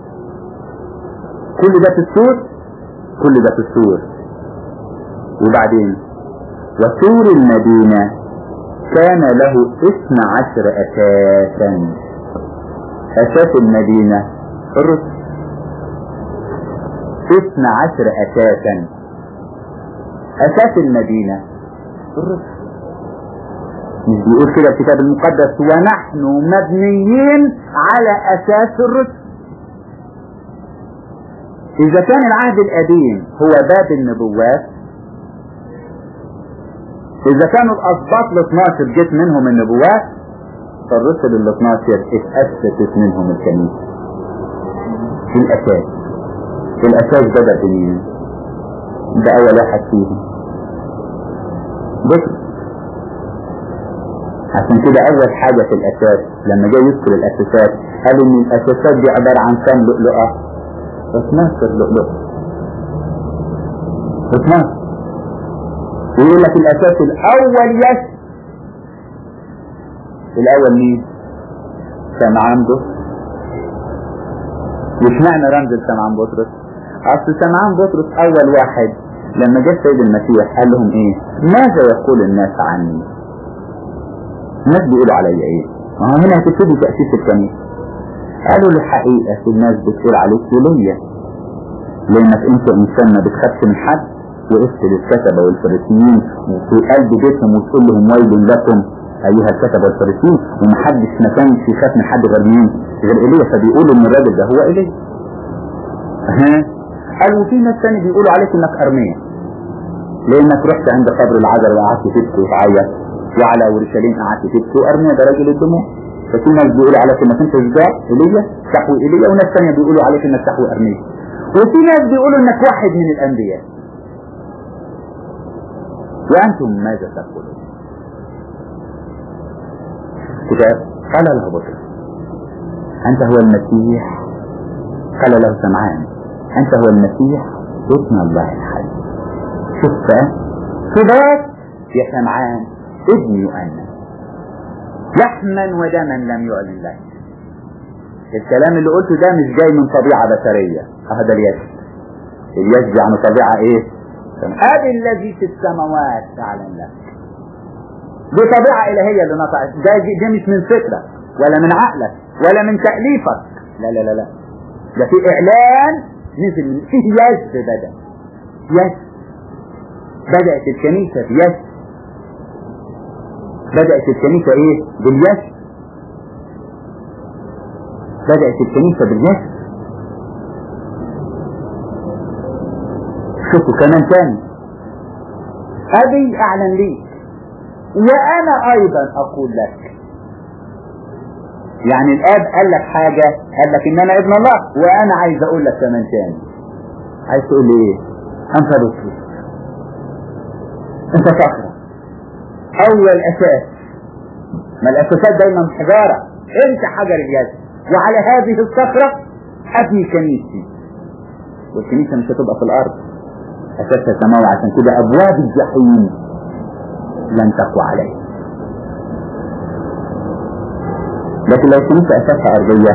S1: كل ده في السور كل ده في السور وبعدين وسور المدينة كان له اثنى عشر اساسا اساس المدينة الرسل اثنى عشر اساسا اساس المدينة الرسل مش بيقول كده الكتاب المقدس ونحن مبنيين على اساس الرسل اذا كان العهد القديم هو باب النبوات اذا كانوا الاسباط ال 12 جت منهم النبوات فالرسل ال 12 اتأسست منهم الكنيسة في الأساس في الأساس بدأ بمين؟ ده أول واحد فيهم بطرس عشان كده أول حاجة في الأساس لما جاي يذكر الأساسات قال إن الأساسات دي عبارة عن كام لؤلؤة؟ 12 لؤلؤة 12 يقول لك الأساس الأول يس الأول مين؟ سمعان بطرس مش معنى رمز سمعان بطرس أصل سمعان بطرس أول واحد لما جه السيد المسيح قال لهم إيه؟ ماذا يقول الناس عني؟ الناس بيقولوا عليا إيه؟ ما هو هنا هتبتدي تأسيس الكنيسة قالوا الحقيقة الناس بتقول عليك وليا لأنك أنت إنسان ما بتخافش من حد وقفت للكتبة والفريسيين وفي قلب بيتهم وتقول لهم ويل لكم أيها الكتبة والفريسيين ومحدش ما كانش يخاف من حد غير مين؟ غير إيليا فبيقولوا إن الراجل ده هو إيليا. ها؟ قالوا في ناس تاني بيقولوا عليك إنك أرمية. لأنك رحت عند قبر العذر وقعدت تبكي وتعيط وعلى اورشليم قعدت تبكي وأرمية ده راجل الدموع. ففي ناس بيقولوا عليك إنك أنت شجاع إيليا تحوي إيليا وناس تانية بيقولوا عليك إنك تحوي أرمية. وفي ناس بيقولوا إنك واحد من الأنبياء. وأنتم ماذا تقولون؟ كده قال له بطرس أنت هو المسيح قال له سمعان أنت هو المسيح ابن الله الحي شفت صداق يا سمعان ابن يؤنس لحما ودما لم يعلن لك الكلام اللي قلته ده مش جاي من طبيعة بشرية هذا اليد اليد يعني طبيعة ايه أبي الذي في السماوات تعلن لك دي طبيعة إلهية اللي نطقت ده دي مش من فكرة ولا من عقلك ولا من تأليفك لا لا لا لا ده في إعلان نزل من فيه يس بدأ يس بدأت الكنيسة بيس بدأت الكنيسة إيه باليس بدأت الكنيسة باليس شوفوا كمان تاني أبي أعلن ليك وأنا أيضا أقول لك يعني الآب قال لك حاجة قال لك إن أنا ابن الله وأنا عايز أقول لك كمان تاني عايز تقول لي إيه؟ أنت بطرس أنت صخرة أول أساس ما الأساسات دايما حجارة أنت حجر اليد وعلى هذه الصخرة أبني كنيستي والكنيسة مش هتبقى في الأرض أساسها سماوي عشان كده أبواب الجحيم لن تقوى عليه لكن لو كنت أساسها أرضية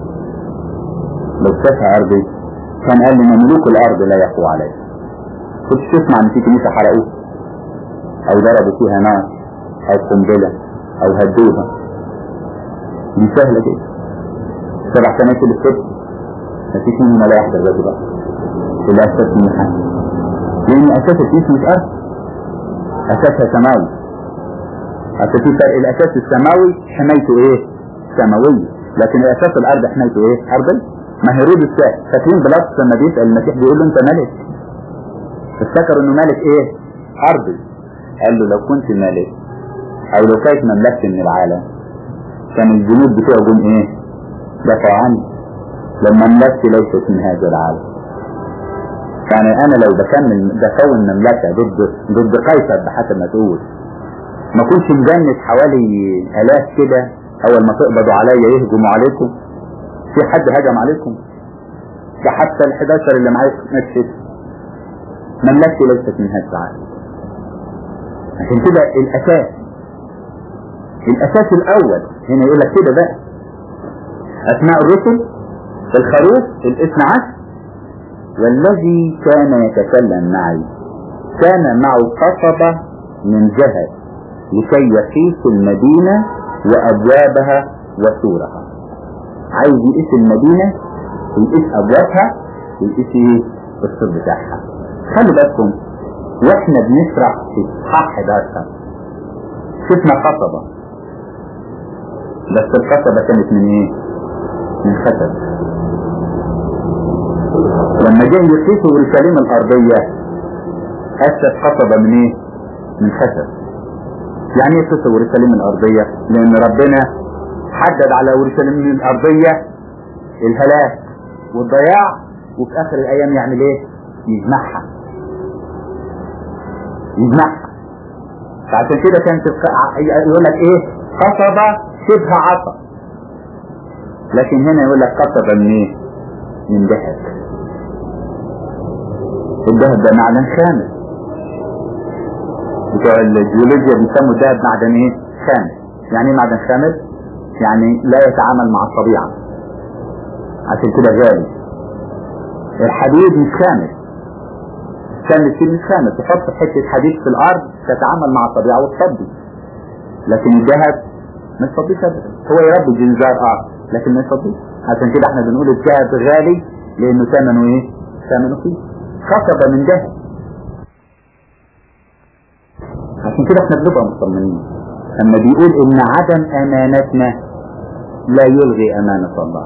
S1: لو أساسها أرضي كان قال لنا ملوك الأرض لا يقوى عليه كنت تسمع إن في كنيسة حرقوها أو ضربوا فيها نار أو قنبلة أو هدوها دي سهلة كده سبع سنوات اللي فاتت مفيش منهم ولا واحدة الراجل بقى اللي أساس من حد لأن أساس الكنيسة مش أرض أساسها سماوي أصل في فرق الأساس السماوي حمايته إيه؟ سماوية لكن الأساس الأرض حمايته إيه؟ أرضي ما هيرود السائل فاكرين بلاطس لما بيسأل المسيح بيقول له أنت ملك افتكر إنه ملك إيه؟ أرضي قال له لو كنت ملك أو لو كانت مملكتي من العالم كان الجنود بتوعه جم إيه؟ دفعوا عني لما مملكتي ليست من هذا العالم يعني انا لو بكمل بكون مملكة ضد ضد قيصر بحسب ما تقول ما كنتش مجند حوالي الاف كده اول ما تقبضوا عليا يهجموا عليكم في حد هجم عليكم ده حتى ال 11 اللي معاك مشيت مملكتي ليست من هذا العالم عشان كده الاساس الاساس الاول هنا يقول لك كده بقى اسماء الرسل الخروف الاثنى عشر والذي كان يتكلم معي كان معه قصبة من ذهب لكي يقيس المدينة وأبوابها وسورها عايز يقيس المدينة ويقيس أبوابها ويقيس ايه السور بتاعها خلي بالكم واحنا بنشرح في اصحاح 11 شفنا قصبة بس القصبة كانت من ايه؟ من خشب لما جه يقيسوا اورشليم الارضيه اسس قصبه من ايه؟ من خشب. يعني ايه قصه اورشليم الارضيه؟ لان ربنا حدد على اورشليم الارضيه الهلاك والضياع وفي اخر الايام يعمل ايه؟ يجمعها يجمعها فعشان كده كانت يقول لك ايه؟ قصبة شبه عصا لكن هنا يقول لك قصبة من ايه؟ من ذهب الذهب ده معدن خامس بتوع الجيولوجيا بيسموا الذهب معدن ايه؟ خامس يعني ايه معدن خامس؟ يعني لا يتعامل مع الطبيعة عشان كده غالي الحديد مش خامس كان الشيء مش خامس تحط حتة حديد في الأرض تتعامل مع الطبيعة وتصدي لكن الذهب ما يصديش أبدا هو يربي جنزار اه لكن ما يصديش عشان كده احنا بنقول الذهب غالي لأنه ثمنه ايه؟ ثمنه فيه خصبة من ذهب عشان كده احنا بنبقى مطمنين اما بيقول ان عدم امانتنا لا يلغي امانة الله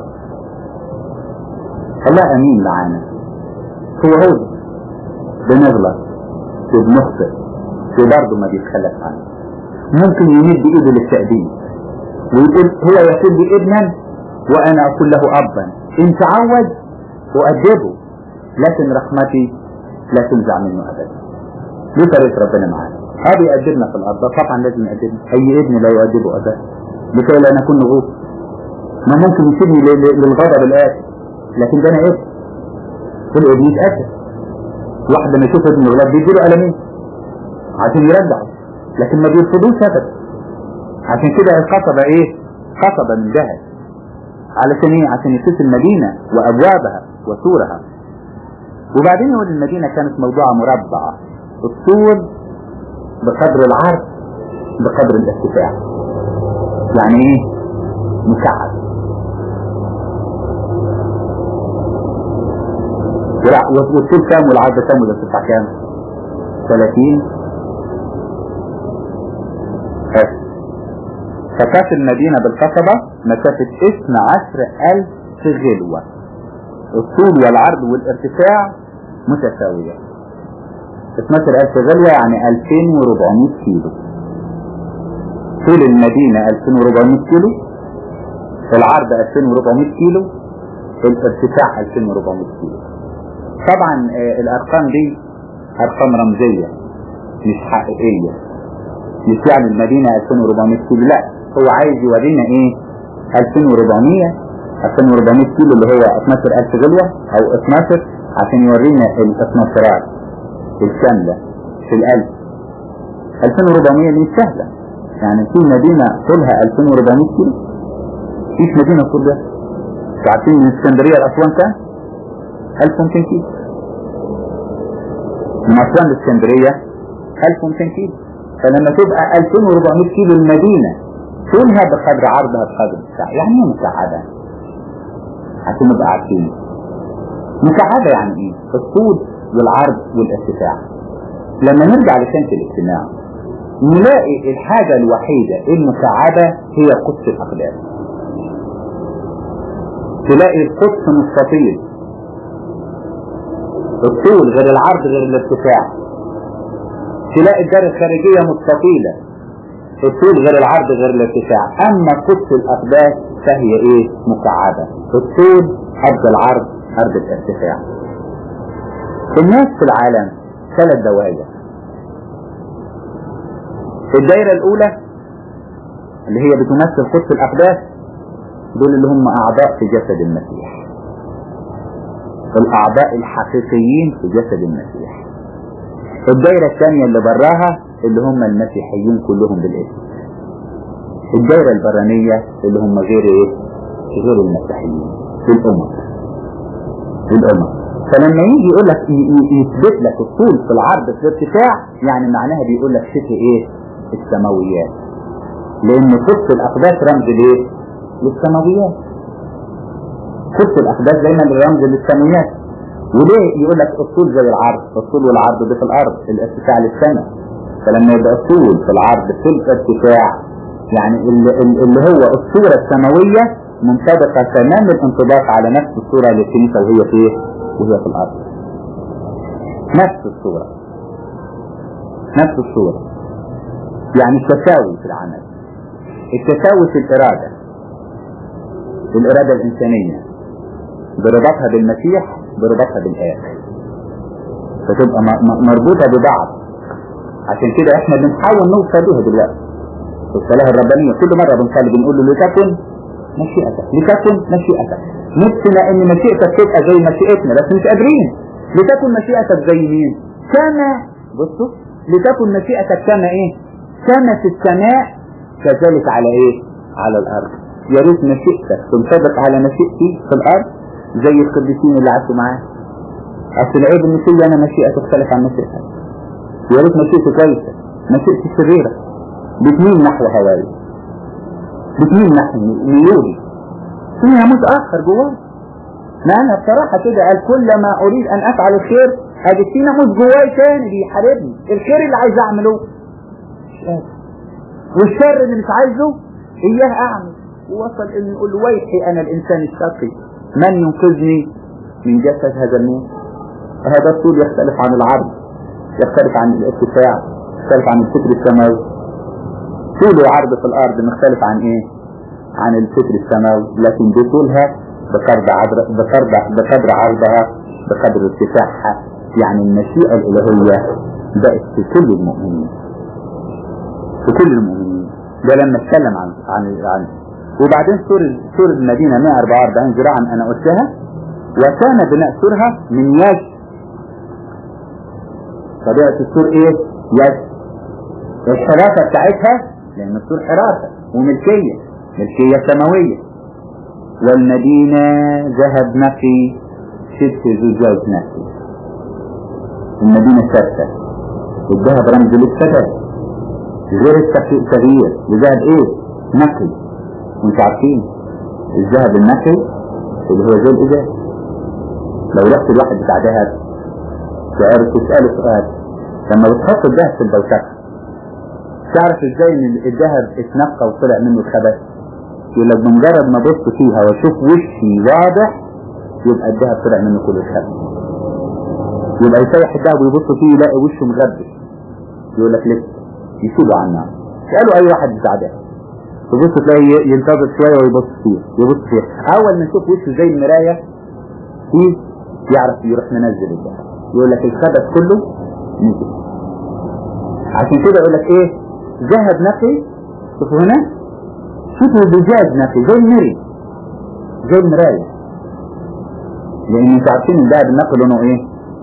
S1: الله امين معانا هو هو بنغلط وبنخطئ وبرضه ما بيتخلف عنه ممكن يمد ايده للتأديب ويقول هو يقول لي ابنا وانا اقول له ابا ان تعود اؤدبه لكن رحمتي لا تنزع منه ابدا دي طريقه ربنا معانا اه بيأدبنا في الارض طبعا لازم يأدبنا اي ابن لا يؤدبه ابدا لكي لا نكون نغوص ما ممكن يسيبني للغضب الآتي لكن ده انا ابن الابن يتأثر واحد لما يشوف ابنه يغلط بيديله قلمين عشان يرجعه لكن ما بيرفضوش ابدا عشان كده القصبة ايه قصبة من ذهب علشان ايه عشان يقيس المدينة وابوابها وسورها وبعدين يقول المدينة كانت موضوعة مربعة الطول بقدر العرض بقدر الارتفاع يعني ايه مكعب والطول كام والعرض كام والارتفاع كام 30 فكانت المدينة بالقصبة مسافة 12 ألف غلوة الطول والعرض والارتفاع متساوية 12 ألف غلوة يعني 2400 كيلو طول المدينة 2400 كيلو العرض 2400 كيلو الارتفاع 2400 كيلو طبعا الارقام دي ارقام رمزية مش حقيقية مش يعني المدينة 2400 كيلو لا هو عايز يورينا ايه 2400 2400 كيلو اللي هو 12000 غلوة او 12 عشان يورينا ال 12 الكاملة في الألف 2400 دي سهلة يعني في مدينة طولها 2400 كيلو فيش مدينة طول ده عارفين من اسكندرية لأسوان كام 1200 كيلو من أسوان لاسكندرية 1200 كيلو فلما تبقى 2400 كيلو المدينة طولها بقدر عرضها بقدر الساعة يعني ايه مساعدة عشان نبقى عارفين مساعدة يعني ايه الطول والعرض والارتفاع لما نرجع لسنة الاجتماع نلاقي الحاجة الوحيدة المساعدة هي قدس الأقدام تلاقي القدس مستطيل الطول غير العرض غير الارتفاع تلاقي الدار الخارجية مستطيلة الطول غير العرض غير الارتفاع اما قدس الاقداس فهي ايه مكعبة الطول قد العرض قد الارتفاع الناس في العالم ثلاث دوائر الدائرة الاولى اللي هي بتمثل قدس الاقداس دول اللي هم اعضاء في جسد المسيح الاعضاء الحقيقيين في جسد المسيح الدائرة الثانية اللي براها اللي هم المسيحيين كلهم بالاسم الدائرة البرانية اللي هم غير ايه غير المسيحيين في الامم في الامم فلما يجي يقول لك يثبت لك الطول في العرض في الارتفاع يعني معناها بيقول لك شبه ايه السماويات لان قدس الاقداس رمز لايه للسماويات قدس الاقداس دايما الرمز للسماويات وليه يقول لك الطول زي العرض الطول والعرض ده في الارض الارتفاع للسماء فلما يبقى الطول في العرض في الارتفاع يعني اللي هو الصورة السماوية منطبقة تمام الانطباق على نفس الصورة للكنيسة وهي في وهي في الارض نفس الصورة نفس الصورة يعني التساوي في العمل التساوي في الارادة الإرادة الإنسانية بربطها بالمسيح بربطها بالآب فتبقى مربوطة ببعض عشان كده احنا بنحاول نوصل لها دلوقتي الصلاة الربانية كل مرة بنصلي بنقول له لتكن مشيئتك لتكن مشيئتك نفسنا ان مشيئتك تبقى زي مشيئتنا بس مش قادرين لتكن مشيئتك زي مين كما بصوا لتكن مشيئتك كما ايه كما في السماء كذلك على ايه على الارض يا ريت مشيئتك تنطبق على مشيئتي في الارض زي القديسين اللي عاشوا معاه اصل العيب ان في انا مشيئة تختلف عن مشيئتك يا ريت مشيئتي كويسة مشيئتي شريرة بتميل نحو هواي بتميل نحو ميولي فيها متأخر جواي ما انا بصراحة كده قال كل ما اريد ان افعل الخير ادي في ناموس جواي تاني بيحاربني الخير اللي عايز اعمله مش قادر والشر اللي مش عايزه اياه اعمل ووصل ان يقول ويحي انا الانسان الشقي من ينقذني من جسد هذا الموت هذا الطول يختلف عن العرض يختلف عن الارتفاع يختلف عن الفكر السماوي طول وعرض في الارض مختلف عن ايه عن الفكر السماوي لكن بطولها بقدر عرض بقدر بقدر عرضها بقدر ارتفاعها يعني المشيئة الالهية بقت في كل المؤمنين في كل المؤمنين ده لما اتكلم عن عن عن وبعدين سور سور المدينة 144 ذراعا انا قلتها وكان بناء سورها من يد طبيعة السور ايه يد الحراسة بتاعتها لان السور حراسة وملكية ملكية سماوية والمدينة ذهب نقي شبه زجاج نقي المدينة ثابتة الذهب رمز للثبات غير التغيير الذهب ايه نقي وانتوا عارفين الذهب النقي اللي هو زي الازاز لو رحت الواحد بتاع ذهب تعرف تسأله سؤال لما بتحط الذهب في البوتقة تعرف ازاي ان الذهب اتنقى وطلع منه الخبث يقول لك بمجرد ما بص فيها واشوف وشي واضح يبقى الذهب طلع منه كل الخبث يبقى يسيح الذهب ويبص فيه يلاقي وشه مغبش يقول لك لسه يسيبه عنها اسأله اي واحد بتاع ذهب تبص تلاقي ينتظر شوية ويبص فيه يبص فيه اول ما يشوف وشه زي المراية فيه يعرف يروح منزل الذهب يقول لك الخبث كله نزل عشان كده يقول لك ايه ذهب نقي شوفوا هنا شوفوا زجاج نقي زي المري زي المراية لان انتوا عارفين الذهب النقي لونه ايه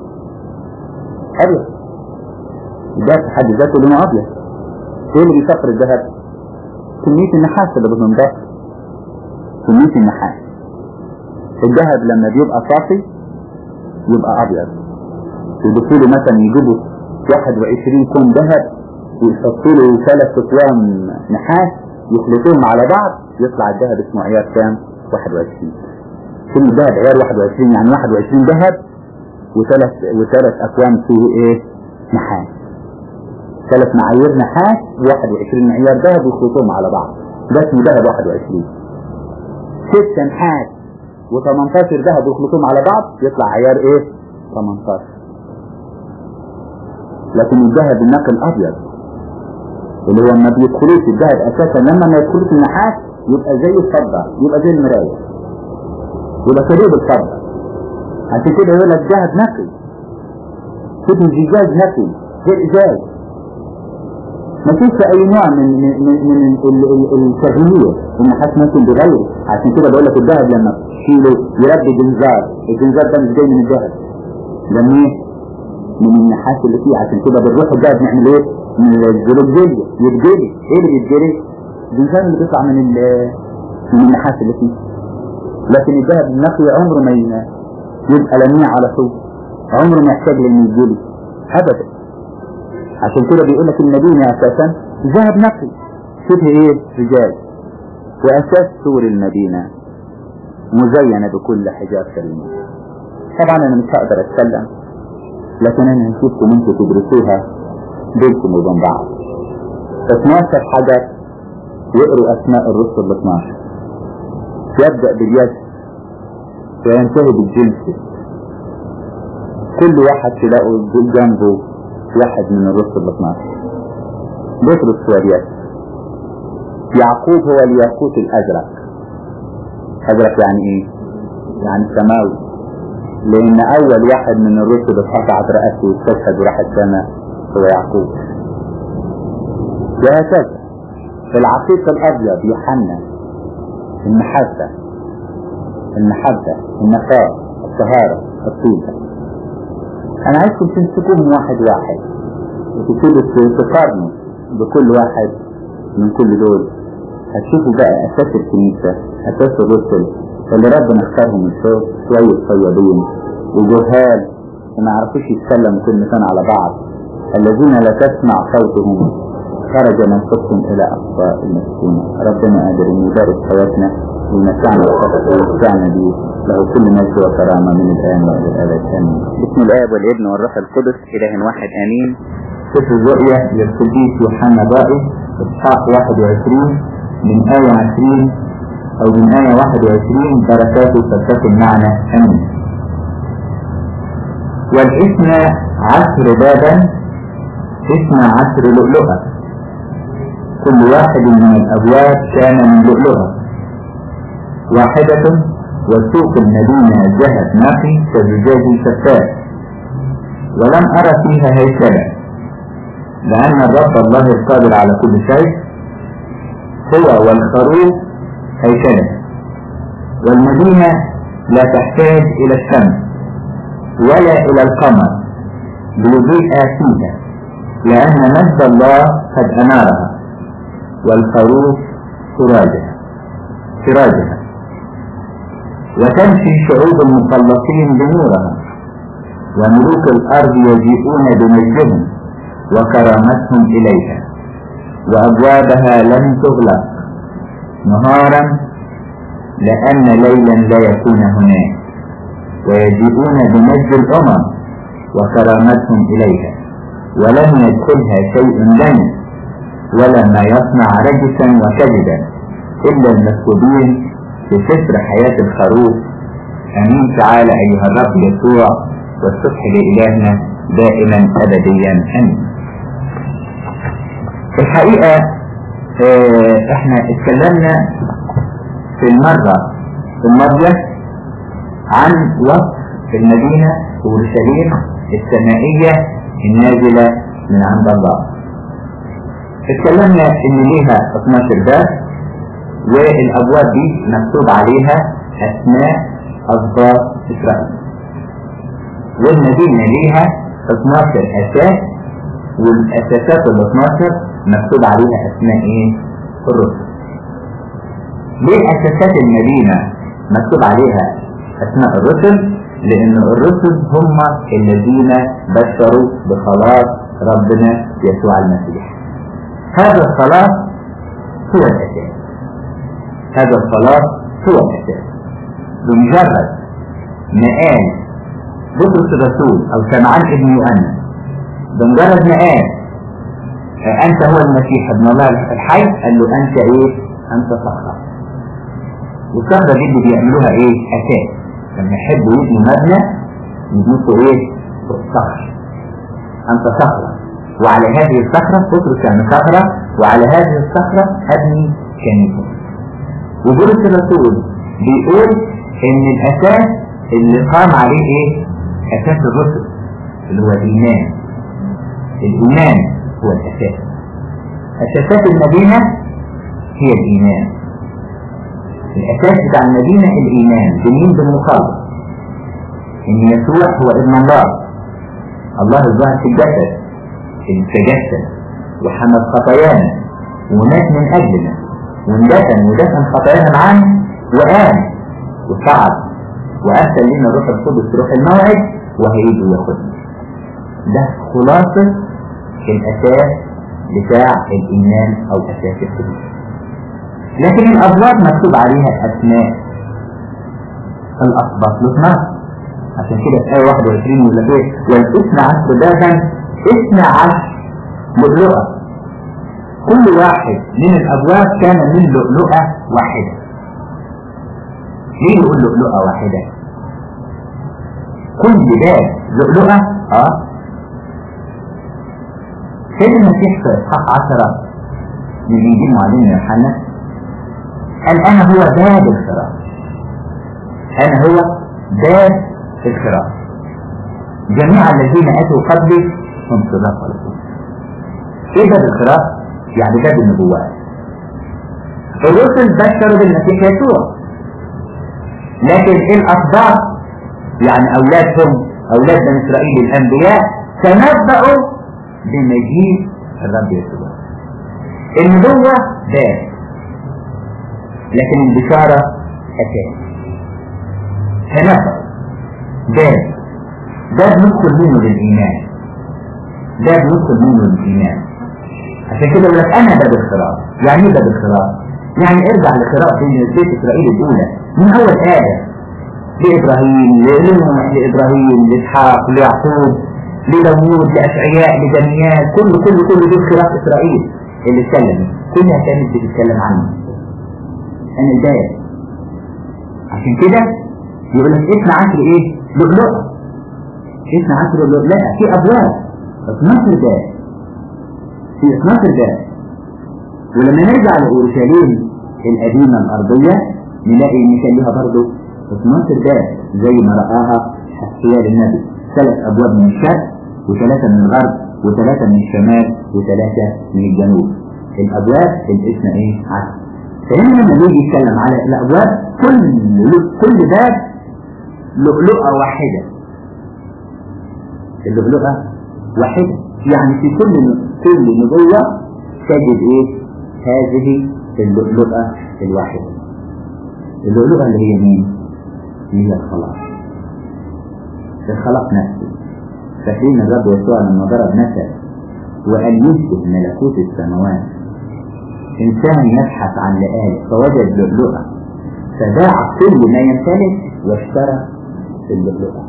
S1: ابيض الذهب في حد ذاته لونه ابيض ايه اللي بيسفر الذهب كمية النحاس اللي بتنضاف كمية النحاس الذهب لما بيبقى صافي يبقى ابيض يضيفوا له مثلا يجيبوا 21 كون ذهب ويحطوا له ثلاث اكوام نحاس يخلطوهم على بعض يطلع الذهب اسمه عيار كام 21 كل ذهب عيار 21 يعني 21 ذهب وثلاث وثلاث اكوام فيه ايه نحاس ثلاث معايير نحاس و21 معيار ذهب ويخلطوهم على بعض ده اسمه ذهب 21 ستة نحاس و18 ذهب ويخلطوهم على بعض يطلع عيار ايه 18 لكن الذهب النقي الابيض اللي هو ما بيدخلوش الذهب اساسا لما ما يدخلوش النحاس يبقى زي الفضة يبقى زي المراية يبقى شبيه بالفضة عشان كده يقول لك ذهب نقي كده زجاج نقي زي الازاز ما فيش اي نوع من من من, من التغيير النحاس ممكن بيغير عشان كده بقول لك الذهب لما تشيله يربي جنزار الجنزار ده مش جاي من الذهب ده منين؟ من النحاس اللي فيه عشان كده بنروح الذهب نعمل ايه؟ من الزلوجية يتجري ايه اللي بيتجري؟ الجنزار اللي بيطلع من من النحاس اللي فيه لكن الذهب النقي عمره ما يبقى لميع على طول عمره ما يحتاج لانه يتجري ابدا عشان كده بيقول لك المدينة اساسا ذهب نقي شبه ايه رجال واساس سور المدينة مزينة بكل حجاب كريمة طبعا انا مش هقدر اتكلم لكن انا هشوفكم انتوا تدرسوها بينكم وبين بعض 12 حدث يقروا اسماء الرسل ال 12 يبدأ باليد وينتهي بالجنس كل واحد تلاقوا جنبه واحد من الرسل ال 12 بطرس هو اليد يعقوب هو الياقوت الازرق أزرق يعني إيه؟ يعني سماوي لأن أول واحد من الرسل اتقطعت رأسه واستشهد وراح السماء هو يعقوب وهكذا في العقيق الأبيض يوحنا المحبة المحبة النقاء الطهارة الطيبة أنا عايزكم تمسكوهم واحد واحد وتبتدوا تقارنوا بكل واحد من كل دول هتشوفوا بقى أساس الكنيسة أساس الرسل اللي ربنا اختارهم من فوق شوية طيبين وجهال وما يعرفوش يتكلموا كلمتين على بعض الذين لا تسمع صوتهم خرج من حكم إلى أقصى المسكونة ربنا قادر أن يبارك حياتنا ويمتعنا ويمتعنا ويمتعنا به له كل مجد وكرامة من الآن وإلى الأبد آمين بسم الآب والابن والروح القدس إله واحد آمين سفر الرؤيا للقديس يوحنا الرائي إصحاح 21 من آية 20 أو من آية 21 بركاته تتكن معنا آمين والاثنى عشر بابا اثنى عشر لؤلؤة كل واحد من الأبواب كان من لؤلؤة واحدة وسوق المدينة ذهب نقي كزجاج شفاف ولم أرى فيها هيكلا لأن الرب الله القادر على كل شيء هو والخروف هيكلا والمدينة لا تحتاج إلى الشمس ولا إلى القمر ليضيء فيها لأن مجد الله قد أنارها والخروف سراجها سراجها وتمشي شعوب المخلصين بنورها وملوك الأرض يجيئون بمجدهم وكرامتهم إليها وأبوابها لم تغلق نهارا لأن ليلا لا يكون هناك ويجيئون بمجد الأمم وكرامتهم إليها ولم يدخلها شيء لنا ولا ما يصنع رجسا وكذبا إلا المسؤولين في سفر حياة الخروف أمين تعالى أيها الرب يسوع والصبح لإلهنا دائما أبديا أمين في الحقيقة اه احنا اتكلمنا في المرة الماضية عن وصف المدينة أورشليم السمائية النازلة من عند الله اتكلمنا ان ليها 12 باب والابواب دي مكتوب عليها اسماء اسباط اسرائيل والمدينة ليها 12 اساس والاساسات ال 12 مكتوب عليها اسماء ايه الرسل ليه اساسات المدينة مكتوب عليها اسماء الرسل لان الرسل هم الذين بشروا بخلاص ربنا يسوع المسيح هذا الخلاص هو الاساس هذا الخلاص هو الاساس بمجرد ما قال بطرس الرسول او سمعان ابن يوحنا بمجرد ما قال انت هو المسيح ابن الله الحي قال له انت ايه انت صخره والصخره دي اللي بيعملوها ايه اساس لما يحبوا يبنوا مبنى يبنوا ايه صخر انت صخره وعلى هذه الصخره بطرس يعني صخره وعلى هذه الصخره ابني كنيسه وبولس الرسول بيقول ان الاساس اللي قام عليه ايه اساس الرسل اللي هو الايمان الايمان هو الاساس اساسات المدينه هي الايمان الاساس بتاع المدينه الايمان بمين بالمخلص ان يسوع هو ابن الله الله الظاهر في الجسد اللي تجسد وحمل خطايانا ومات من اجلنا واندفن ودفن خطايانا معانا وقام وصعد وارسل لنا الروح القدس روح الموعد وهيجي وياخدنا ده خلاصة الاساس بتاع الايمان او اساس الكنيسة لكن الابواب مكتوب عليها اسماء الاسباط لطناس عشان كده في آية 21 يقول لك ايه والاثنى عشر بابا اثنى عشر لؤلؤة كل واحد من الابواب كان من لؤلؤة واحدة ليه يقول لؤلؤة واحدة كل باب لؤلؤة اه سيد المسيح في اصحاح 10 من انجيل معلم يوحنا قال انا هو باب الفراش
S2: أنا هو باب الخراف جميع الذين أتوا قبلي هم صداق ورسول إيه باب الخراف؟ يعني باب النبوات الرسل بشروا بالمسيح يسوع لكن الأطباء يعني أولادهم أولاد بني إسرائيل الأنبياء تنبأوا بمجيء الرب يسوع النبوة باب لكن البشارة أساس تنبأ باب باب ندخل منه للإيمان باب ندخل منه للإيمان عشان كده يقول لك أنا باب الخراف يعني إيه باب الخراف؟ يعني ارجع لخراف بين بيت إسرائيل الأولى من أول آدم لإبراهيم لنوح لإبراهيم لإسحاق ليعقوب لداوود لأشعياء لدانيال كل كل كل دول خراف إسرائيل اللي اتكلموا كلها كانت بتتكلم عنه أنا الباب عشان كده يقول لك 12 إيه؟ لؤلؤة 12 لؤلؤة لا في أبواب 12 باب في 12 باب ولما نرجع لأورشليم القديمة الأرضية نلاقي إن كان لها برضه 12 باب زي ما رآها حسيال النبي ثلاث أبواب من الشرق وثلاثة من الغرب وثلاثة من الشمال وثلاثة من الجنوب الأبواب الاثنى إيه؟ عشر فهنا لما نيجي يتكلم على الأبواب كل كل باب لؤلؤة واحدة اللؤلؤة واحدة يعني في كل كل نبوة تجد إيه؟ هذه اللؤلؤة الواحدة اللؤلؤة اللي هي مين؟ هي الخلاص الخلاص نفسه فاكرين الرب يسوع لما ضرب مثل وقال يشبه ملكوت السماوات إنسان يبحث عن لآلة فوجد لؤلؤة فباع كل ما يمتلك واشترى اللؤلؤة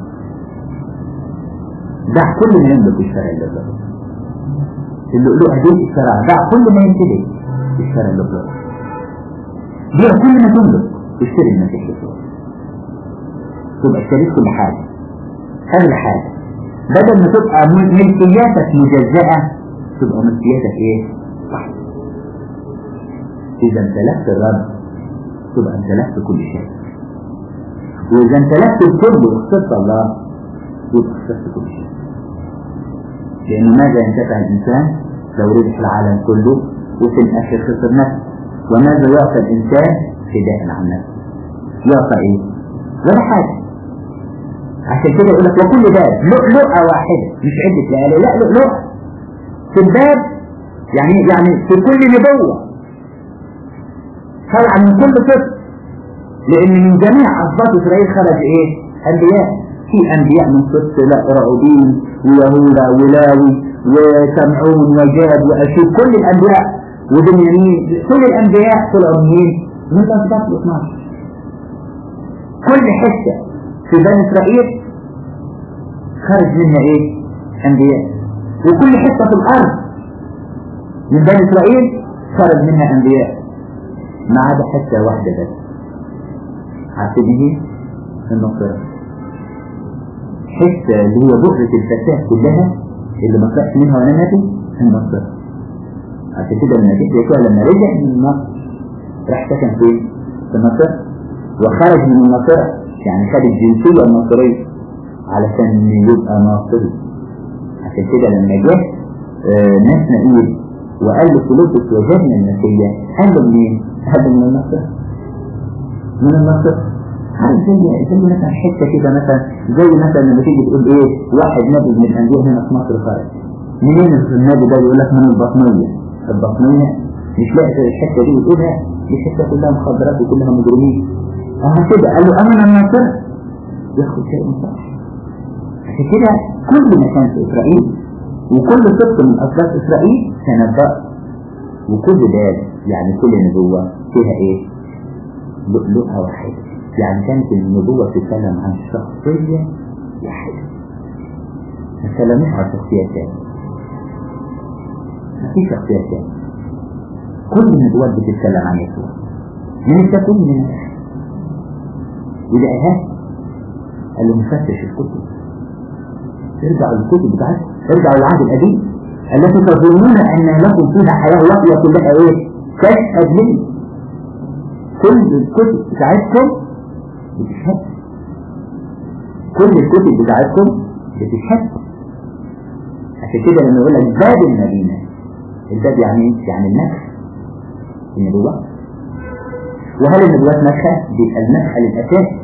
S2: باع كل ما يملك واشترى اللؤلؤة اللؤلؤة دي اشترى باع كل ما يمتلك اشترى اللؤلؤة بيع كل ما تملك واشتري المسيح يسوع تبقى اشتريت كل حاجة أغلى حاجة بدل ما تبقى ملكياتك مجزأة تبقى ملكياتك ايه؟ واحدة إذا امتلكت الرب تبقى امتلكت كل شيء وإذا امتلكت الكل واخترت الله يبقى اخترت كل شيء لأن ماذا ينتفع الإنسان لو ربح العالم كله وفي الآخر خسر نفسه وماذا يعطى الإنسان فداء عن نفسه يعطى إيه؟ ولا حاجة عشان كده يقول لك وكل باب لؤلؤة واحدة مش عدة لآلة لا لؤلؤة في الباب يعني يعني في كل نبوة طلع من كل طفل لأن من جميع أسباط إسرائيل خرج إيه؟ أنبياء في أنبياء من سبط لا رأوبين ويهوذا ولاوي وسمعون وجاد وأشوب كل الأنبياء وبنيامين كل الأنبياء طلعوا منين؟ من الأسباط ال 12 كل حتة في بني إسرائيل خرج منها إيه؟ أنبياء وكل حتة في الأرض من بني إسرائيل خرج منها أنبياء ما عدا حتة واحدة بس عارفين ايه؟ النصرة حتة اللي هي بؤرة الفتاة كلها اللي ما طلعش منها ولا نبي النصرة عشان كده المسيح يسوع لما رجع من مصر راح سكن فين؟ في مصر وخرج من النصرة يعني خد الجنسية النصرية علشان يبقى ناصري عشان كده لما جه آه ناس نقول وقال لفيلبس وجدنا المسيح قال له منين؟ هذا من النصر من النصر هل زي زي مثلا حته كده مثلا زي مثلا لما تيجي تقول ايه واحد نبي من الانبياء هنا في مصر خارج منين النبي ده يقول لك من البطنيه البطنيه مش لاقي الحته دي بتقولها دي حته كلها مخدرات وكلها مجرمين اه كده قال له انا الناصر ياخد شيء صح عشان كده كل مكان في اسرائيل وكل طفل من أسباب إسرائيل تنبأ وكل باب يعني كل نبوة فيها إيه؟ لؤلؤة واحدة يعني كانت النبوة تتكلم عن شخصية واحدة ما تكلمش عن شخصية ثانية ما في شخصية ثانية كل النبوات بتتكلم عن يسوع من التكون من الآخر وده إهاب قال له مفتش الكتب ارجعوا للكتب بتاعتكم ارجعوا للعهد القديم التي تظنون ان لكم فيها حياه واقيه كلها ايه؟ تشهد لي كل الكتب بتاعتكم بتشهد كل الكتب بتاعتكم بتشهد عشان كده لما يقول لك باب المدينة الباب يعني ايه؟ يعني النفس النبوات وهل النبوات نفسها؟ بيبقى المدخل الأساسي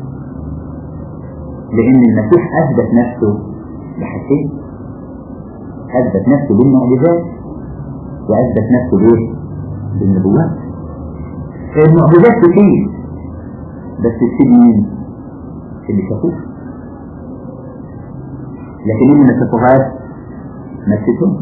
S2: لأن المسيح أثبت نفسه بحاجتين أثبت نفسه بالمعجزات وأثبت نفسه بإيه؟ بالنبوات المعجزات كتير بس تسيب مين؟ اللي شافوه لكن اللي ما شافوهاش ما تسيبهم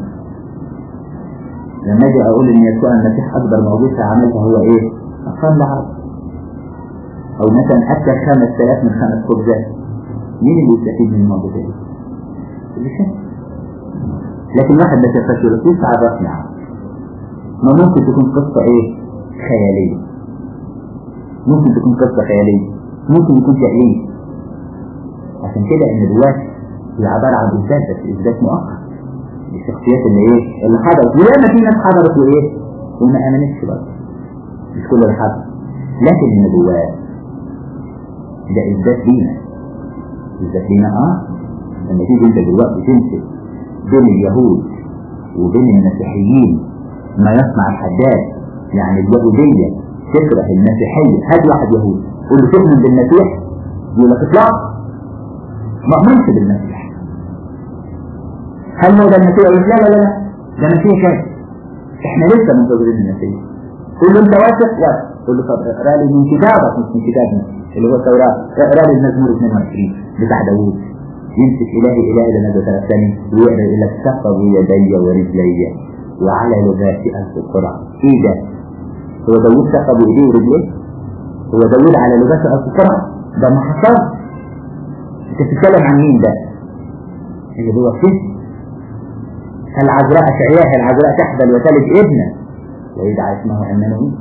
S2: لما اجي اقول ان يسوع المسيح اكبر معجزه عملها هو ايه؟ اقام عرض او مثلا اكل خمس ثلاث من خمس خبزات مين اللي يستفيد من المعجزه دي؟ اللي شاف لكن واحد ما شافهاش يقول لك لسه عرفني عنه ما ممكن تكون قصه ايه؟ خياليه ممكن تكون قصه خياليه ممكن يكون تأليف عشان كده ان الرواية هي عبارة عن إثبات بس إثبات مؤقت الشخصيات اللي إيه اللي حضرت وياما في ناس حضرت وإيه وما آمنتش برضه مش كل اللي حضر لكن النبوات ده إثبات لينا إثبات لينا آه لما تيجي أنت دلوقتي تمسك بين اليهود وبين المسيحيين ما يصنع الحداد يعني اليهودية تكره المسيحية هات واحد يهودي قول له تؤمن بالمسيح يقول لك اطلع ما أؤمنش بالمسيح هل هو ده المسيح يقول لا لا لا ده مسيح كذا احنا لسه منتظرين المسيح قول له انت واثق واثق قول له طب اقرا لي من كتابك مش من كتابنا اللي هو التوراة اقرا لي المزمور 22 بتاع داوود يمسك إلهي إلهي لما ثلاثة ويقرا يقول لك سقطوا يدي ورجلي وعلى لغاتي ألف قرع ايه ده؟ هو داوود سقط ايديه ورجليه؟ هو داوود على لغات ألف قرع ده ما حصل انت بتتكلم عن مين ده؟ اللي هو فيه العذراء شعياها العذراء تحبل وتلد ابنا ويدعى اسمه عمانوئيل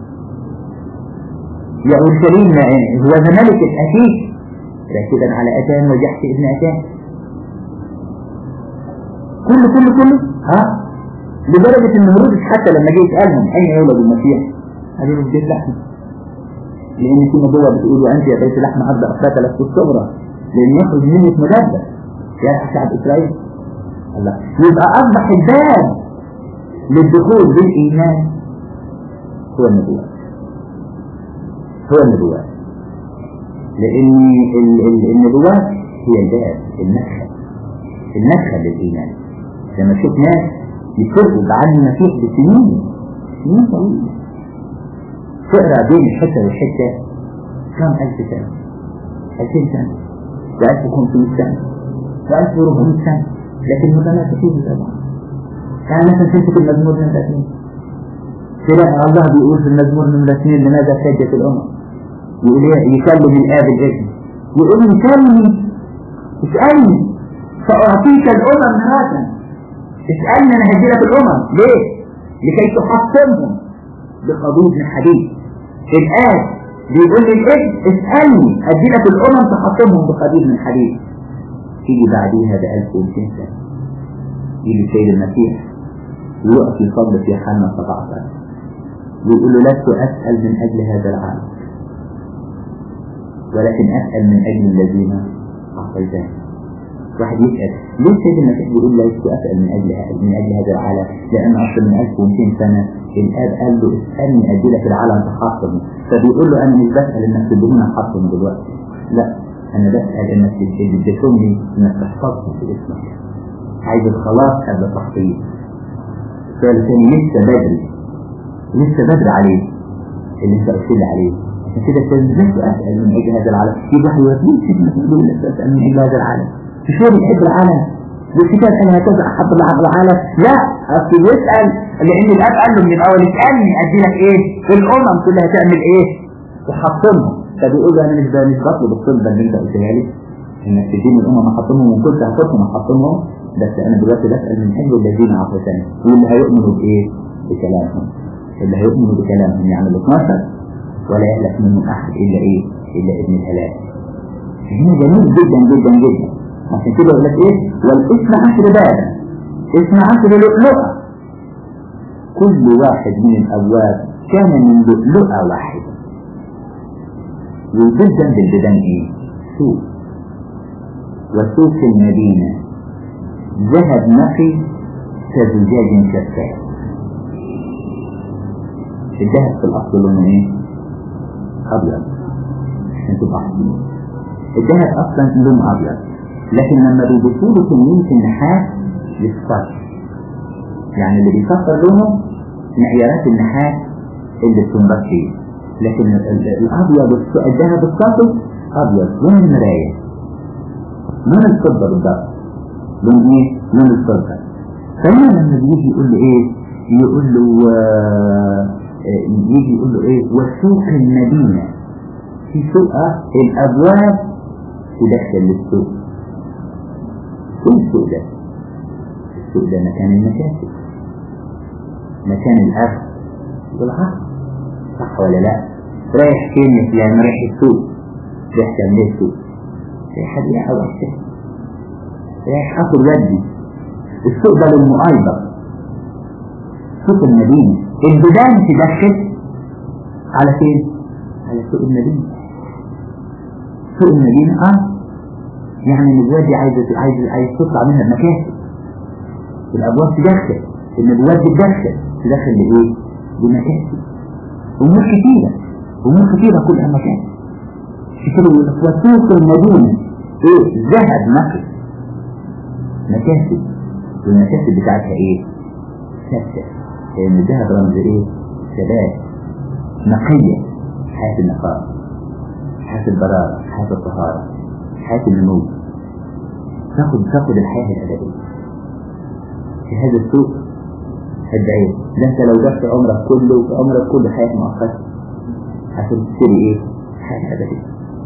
S2: يا أورشليم هو ذا ملك الأتيك راكبا على أتان وجحت ابن أتان كله كله كله ها لدرجة ان هرودس حتى لما جه يسألهم أين يولد المسيح قالوا له في لحم لأن في نبوة بتقول وأنت يا بيت لحم أرض أخلاك لست الصغرى لأن يخرج منك مدبر يا شعب إسرائيل الله يبقى أصبح الباب للدخول بالإيمان هو النبوات هو النبوات لأن النبوات هي الباب المدخل المدخل للإيمان لما تشوف ناس يفرقوا عن المسيح بسنين سنين طويلة تقرا بين الحتة والحتة كم ألف سنة ألفين سنة وألف وخمسمائة سنة وألف وربعمائة سنة لكن متناسب فيه طبعا يعني مثلا تمسك المزمور نمرة اثنين تلاقي الله بيقول في المزمور نمرة اثنين لماذا سجت الأمم يقول ايه يكلم الآب الابن يقول يكلمني اسألني فأعطيك الأمم مرة اسألني أنا هدي لك الأمم ليه؟ لكي تحصنهم بقبوض من حديد الآب بيقول لي الابن اسألني هدي لك الأمم تحصنهم بقبوض من حديد تيجي بعديها ب 1200 سنة يجي السيد المسيح ويقف يصلي في يوحنا 17 ويقول له لست أسأل من أجل هذا العالم ولكن أسأل من أجل الذين أعطيتني واحد يسأل ليه السيد المسيح بيقول لست أسأل من أجل من أجل هذا العالم لأن أصل من 1200 سنة الآب قال له اسألني أدي لك العالم تحصنه فبيقول له أنا مش بسأل إنك تديني أحصن دلوقتي لا أنا بسأل إنك تديني إنك تحفظني في اسمك عايز الخلاص قبل تحصيل السؤال الثاني لسه بدري لسه بدري عليه اللي انت قلت لي عليه عشان كده لست اسال من اجل هذا العالم يبقى يوديك سيدنا تقول لست اسال من اجل هذا العالم مش هو بيحب العالم والكتاب قال هكذا احب العالم لا اصل يسال لان الاب قال له من الاول اسالني ادي لك ايه الامم كلها تعمل ايه تحطمهم فبيقول له انا مش مش بطلب الطلبه اللي انت قلتها لي انك تديني الامم احطمهم وان كنت هاخدهم احطمهم بس انا دلوقتي بسال من اجل الذين اعطيتني واللي هيؤمنوا بايه بكلامهم اللي هيؤمنوا بكلامهم يعني ال 12 ولا يهلك منهم احد الا ايه الا ابن الهلاك هنا جميل جدا جدا جدا عشان كده يقول لك ايه والاسم عشر بابا اسم عشر لؤلؤة كل واحد من الابواب كان من لؤلؤة واحدة والبلدان بالبلدان ايه سوء وسوق المدينة ذهب نقي كزجاج شفاف الذهب في الأصل لونه إيه؟ أبيض عشان تبقى عارفين الذهب أصلا لونه أبيض لكن لما بيضيفوا له كمية النحاس يصفر يعني اللي بيصفر لونه معيارات النحاس اللي بتنضاف فيه لكن ال- ال- الأبيض الص- الذهب الصافي أبيض لون المراية لون الفضة بالضبط لون إيه؟ لون الفضة فهنا لما بيجي يقول له إيه؟ يقول له آه، آه، يجي يقول له إيه؟ وسوق المدينة في سوق آه، الأبواب تدخل للسوق فين السوق ده؟ السوق ده مكان المكاسب مكان الأكل والعقل صح ولا لا؟ رايح فين يا فلان؟ رايح السوق رايح تعمل إيه السوق؟ رايح أبيع أو أشتري رايح آخد ودي السوق ده للمؤايضة سوق المدينة البداية تدخل على فين؟ على سوق المدينة سوق المدينة اه يعني النبوات دي عايزة عايز عايز تطلع منها المكاسب الابواب تدخل النبوات بتدخل تدخل لايه؟ لمكاسب امور كتيرة امور كتيرة كلها مكاسب كتير يقول لك وسوق المدينة ايه؟ ذهب نقي مكاسب والمكاسب بتاعتها ايه؟ ثابتة لان الذهب رمز ايه؟ ثبات نقية حياة النقاء حياة البراءة حياة الطهارة حياة النمو تاخد تاخد الحياة الأبدية في هذا السوق هتدعيه ده انت لو جبت عمرك كله عمرك كله حياة مؤقتة عشان تشتري ايه؟ حياة أبدية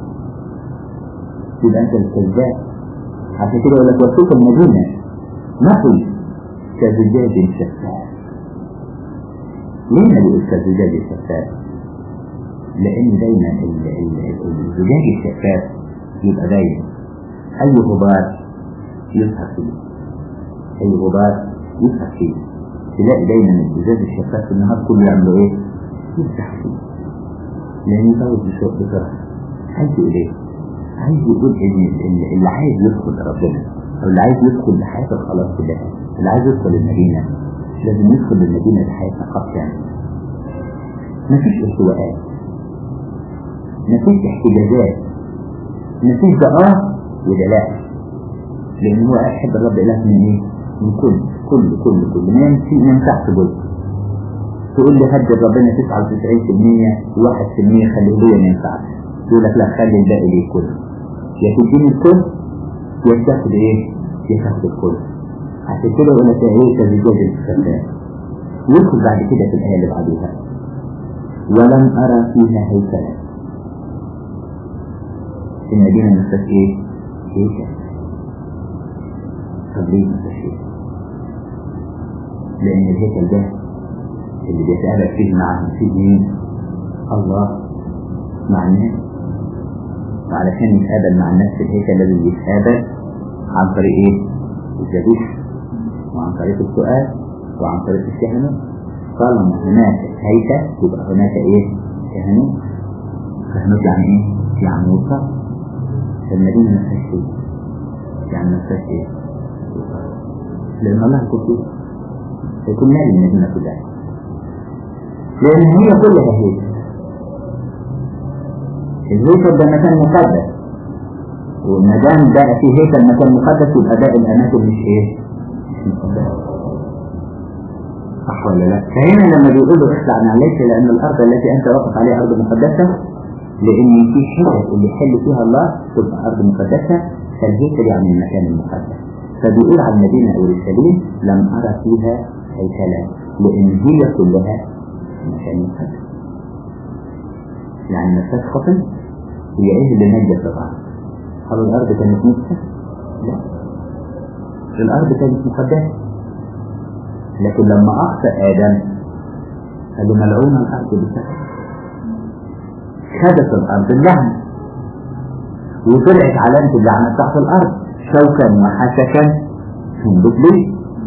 S2: يبقى انت الكذاب عشان كده يقول لك وسوق المدينة نقي كزجاج شفاف ليه ما بيقول كزجاج شفاف؟ لأن دايما ال- ال- الزجاج الشفاف يبقى دايما أي غبار يظهر فيه أي غبار يظهر فيه تلاقي دايما الزجاج الشفاف النهار كله يعملوا إيه؟ يفتح فيه لأن يزود بشوق بسرعة عايز يقول إيه؟ عايز يقول إن ال- اللي عايز يدخل لربنا أو اللي عايز يدخل لحياة الخلاص كلها اللي عايز يدخل المدينة لازم يدخل المدينة بحياة نقاط كاملة مفيش ارتواءات مفيش احتجاجات مفيش ده اه وده لا لان هو احب الرب اله من ايه من كل كل كل كل ما ينفع ما ينفعش جزء تقول لي هدد ربنا 99% و1% خليه ليا ما ينفعش يقول لك لا خلي الباقي ليه كله يا تديني الكل يا تاخد ايه يا تاخد الكل عشان كده يقول لك ايه كزجاج الفتاة يدخل بعد كده في الايه اللي بعديها ولم ارى فيها هيكلا المدينة نفسها ايه؟ هيكل طب ليه ما فيهاش هيكل؟ لأن الهيكل ده اللي بيتقابل فيه مع فيه مين؟ الله مع الناس وعلشان يتقابل مع الناس في الهيكل لازم يتقابل عن طريق ايه؟ الذبيح وعن طريق السؤال وعن طريق الكهنة طالما هناك هيكل يبقى هناك ايه؟ كهنوت كهنوت يعني ايه؟ يعني وصف فالمدينة ما فيهاش شيء يعني ما فيهاش ايه؟ لأن الله يكون فيه يكون مال المدينة كلها لأن هي كلها هيك الهيكل ده مكان مقدس وما دام بقى في هيكل مكان مقدس يبقى باقي الأماكن مش ايه؟ مش مقدسة صح ولا لا؟ فهنا لما بيقولوا اخلع عليك لأن الأرض التي أنت واقف عليها أرض مقدسة لأن في حتت اللي يحل فيها الله تبقى أرض مقدسة فالهيكل يعني المكان المقدس فبيقول على المدينة أورشليم لم أرى فيها هيكلا لأن هي كلها مكان مقدس يعني ما فيهاش خطل هي إيه اللي نجت الأرض هل الأرض كانت نجسة؟ لا الأرض كانت مقدسة لكن لما أخطأ آدم قال له ملعون الأرض بسبب خدت الأرض اللعنة وطلعت علامة اللعنة تحت الأرض شوكا وحسكا تنبت ليه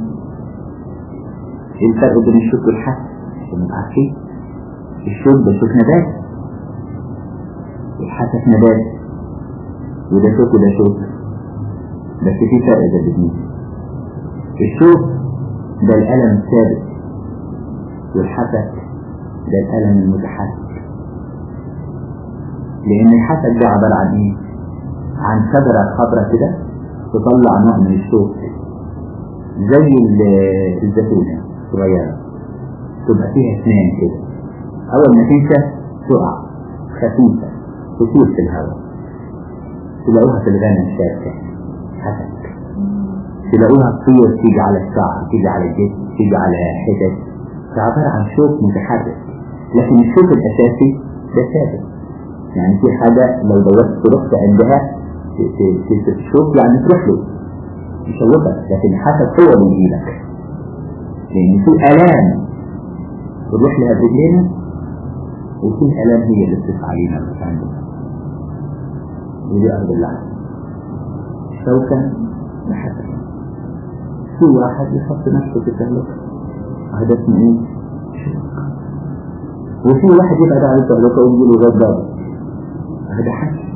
S2: ايه الفرق بين الشوك والحسك عشان نبقى عارفين الشوك ده شوك نبات الحسك نبات وده شوك وده شوك بس في فرق بين الاثنين الشوك ده الألم الثابت والحسد ده الألم المتحرك لأن الحسد ده عبارة عن إيه؟ عن شجرة خضرة كده تطلع نوع من الشوك زي الزيتونة صغيرة تبقى فيها اسنان كده أول ما تنشف تقع خفيفة تطير في الهواء تلاقوها في الغنم شاكة حسد تلاقوها تطير تيجي على الشعر تيجي على الجسم تيجي على حتت فعبارة عن شوك متحرك لكن الشوك الأساسي ده ثابت يعني في حاجة لو دورت تروح عندها تشوف يعني تروح له يشوفك لكن الحسد هو اللي يجيلك لأن في آلام تروح لها برجلينا وفي آلام هي اللي بتدفع علينا مش عندنا ودي أرض الله شوكا وحسد في واحد يحط نفسه في تهلكة هذا اسمه ايه؟ شوك وفي واحد يبعد عن التهلكة ويقول له غضب هذا حسد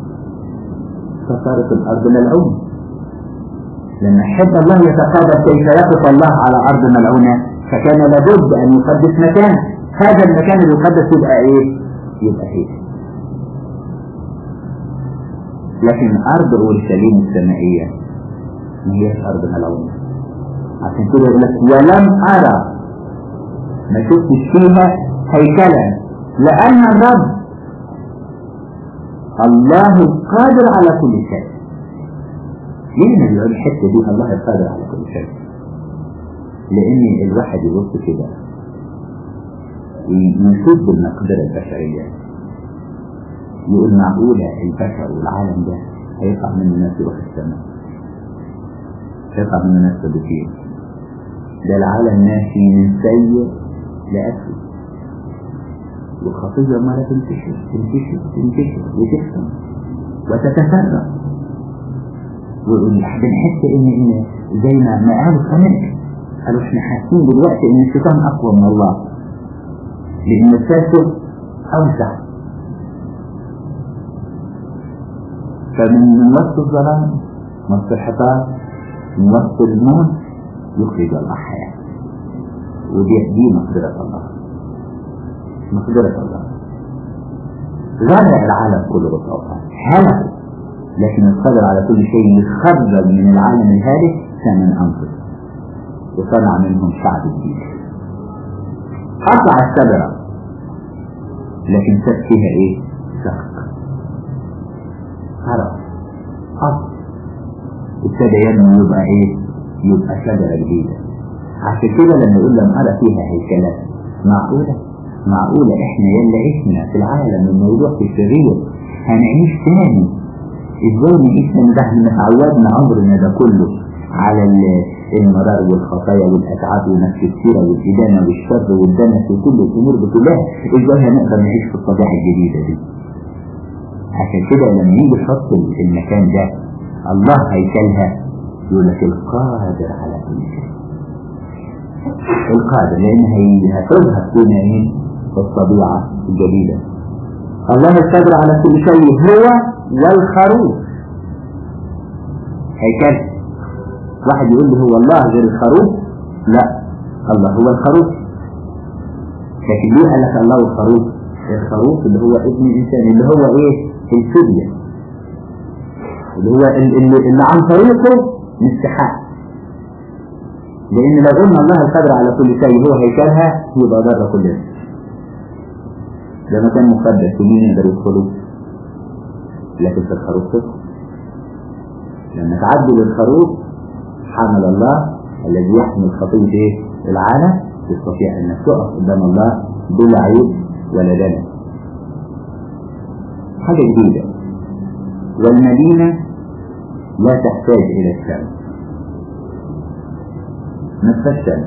S2: فصارت الأرض ملعونة لما حب الله يتقابل كيف يقف الله على أرض ملعونة فكان لابد أن يقدس مكان هذا المكان اللي يقدس يبقى إيه؟ يبقى إيه؟ لكن أرض أورشليم السمائية ما هيش أرض ملعونة عشان كده يقول لك ولم أرى ما شفتش فيها هيكلا لأن الرب الله القادر على كل شيء ليه ما بيقول الحتة دي الله القادر على كل شيء لأن الواحد يبص كده يشوف بالمقدرة البشرية يقول معقولة البشر والعالم ده هيطلع منه ناس يروح السماء هيطلع منه ناس صديقين ده العالم ماشي من سيء لأسوء والخطية ما لا تنتشر تنتشر تنتشر وتكثر وتتفرق وبنحس ان ان زي ما ما قالوا في امريكا قالوا احنا حاسين دلوقتي ان الشيطان اقوى من الله لان التاثر اوسع فمن من وسط الظلام من وسط الحيطان من وسط الموت يخرج الله حياه ودي دي مقدرة الله مقدرة الله غرق العالم كله بالطوفان هلكوا لكن القادر على كل شيء يخرج من العالم الهالك ثمن أنفس وصنع منهم شعب جديد قطع الشجرة لكن ساب فيها ايه؟ سقط هرب قطع ابتدى ينمو يبقى ايه؟ يبقى شجرة جديدة عشان كده لما يقول لم أرى فيها هيكلات معقولة؟ معقولة احنا يلا عشنا في العالم الموضوع في الشرير هنعيش تاني ازاي نعيش تاني ده احنا تعودنا عمرنا ده كله على المرار والخطايا والاتعاب ونفس السيرة والإدانة والشر والدنس وكل الامور دي كلها ازاي هنقدر نعيش في الطبيعة الجديدة دي عشان كده لما يجي يحط المكان ده الله هيكلها يقول لك القادر على كل شيء القادر لان هي هتظهر فينا ايه الطبيعة الجديدة الله القادر على كل شيء هو والخروف هيكل واحد يقول لي هو الله غير الخروف لا الله هو الخروف لكن ليه قال لك الله والخروف الخروف اللي هو ابن الانسان اللي هو ايه الفدية اللي هو اللي, اللي عن طريقه نستحق لان لو قلنا الله القادر على كل شيء هو هيكلها يبقى ضر كلنا ده مكان مقدس ومين يقدر يدخله لكن في الخروف تدخل لما تعدل الخروف حمل الله الذي يحمل خطية ايه العالم تستطيع انك تقف قدام الله بلا عيب ولا دنس حاجة جديدة والمدينة لا تحتاج الى الشمس نفس الشمس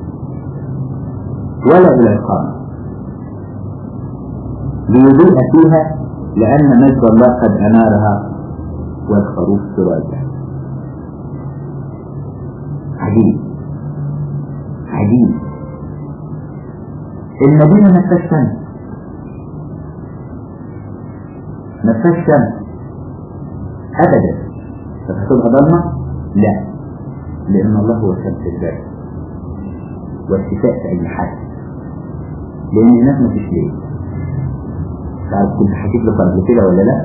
S2: ولا الى القمر ليضيء فيها لأن مجد الله قد أنارها والخروف سراجها عجيب عجيب المدينة نفس الشمس نفس الشمس أبدا طب هتبقى ضلمة؟ لا لأن الله هو شمس الباب والشفاء في أي حاجة لأن الناس ما فيش ليه تعرف كنت حكيت لك قبل كده ولا لا؟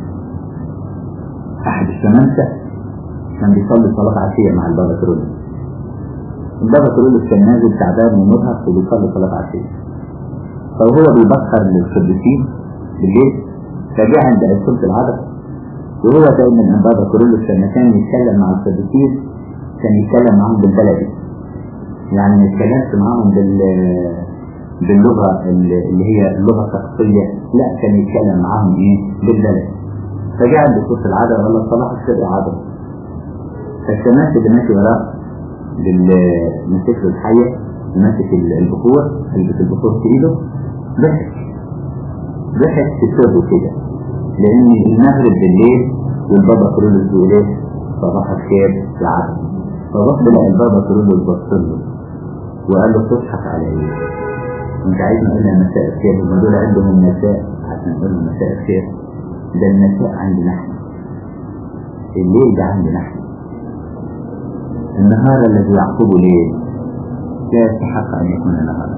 S2: أحد الشمامسة كان بيصلي صلاة عشية مع البابا ترولي البابا ترولي كان نازل تعبان ومرهق وبيصلي صلاة عشية فهو بيبخر للقديسين بالليل فجاء عند أسلة العدد وهو دايما ان بابا كورولوس لما كان يتكلم مع الصديقين كان يتكلم معاهم بالبلدي يعني ما يتكلمش معاهم بال باللغة اللي هي اللغة الشخصية لا كان يتكلم معاهم ايه بالبلدي فجاء عند صوت العدد وقال له صلاح الشرق عدد فالشماس اللي ماشي وراه بالمسك الحية ماسك البخور يلبس البخور في ايده ضحك ضحك في سره كده لان المغرب بالليل والبابا كرولوس بيقول ايه صباح الخير يا عبد فبص لقى البابا كرولوس بص له وقال له تضحك على ايه؟ انت عايز نقول لها مساء الخير هم دول عندهم مساء عشان نقول لهم مساء الخير ده المساء عندنا احنا الليل ده عندنا احنا النهار الذي يعقبه ليل لا يستحق ان يكون نهارا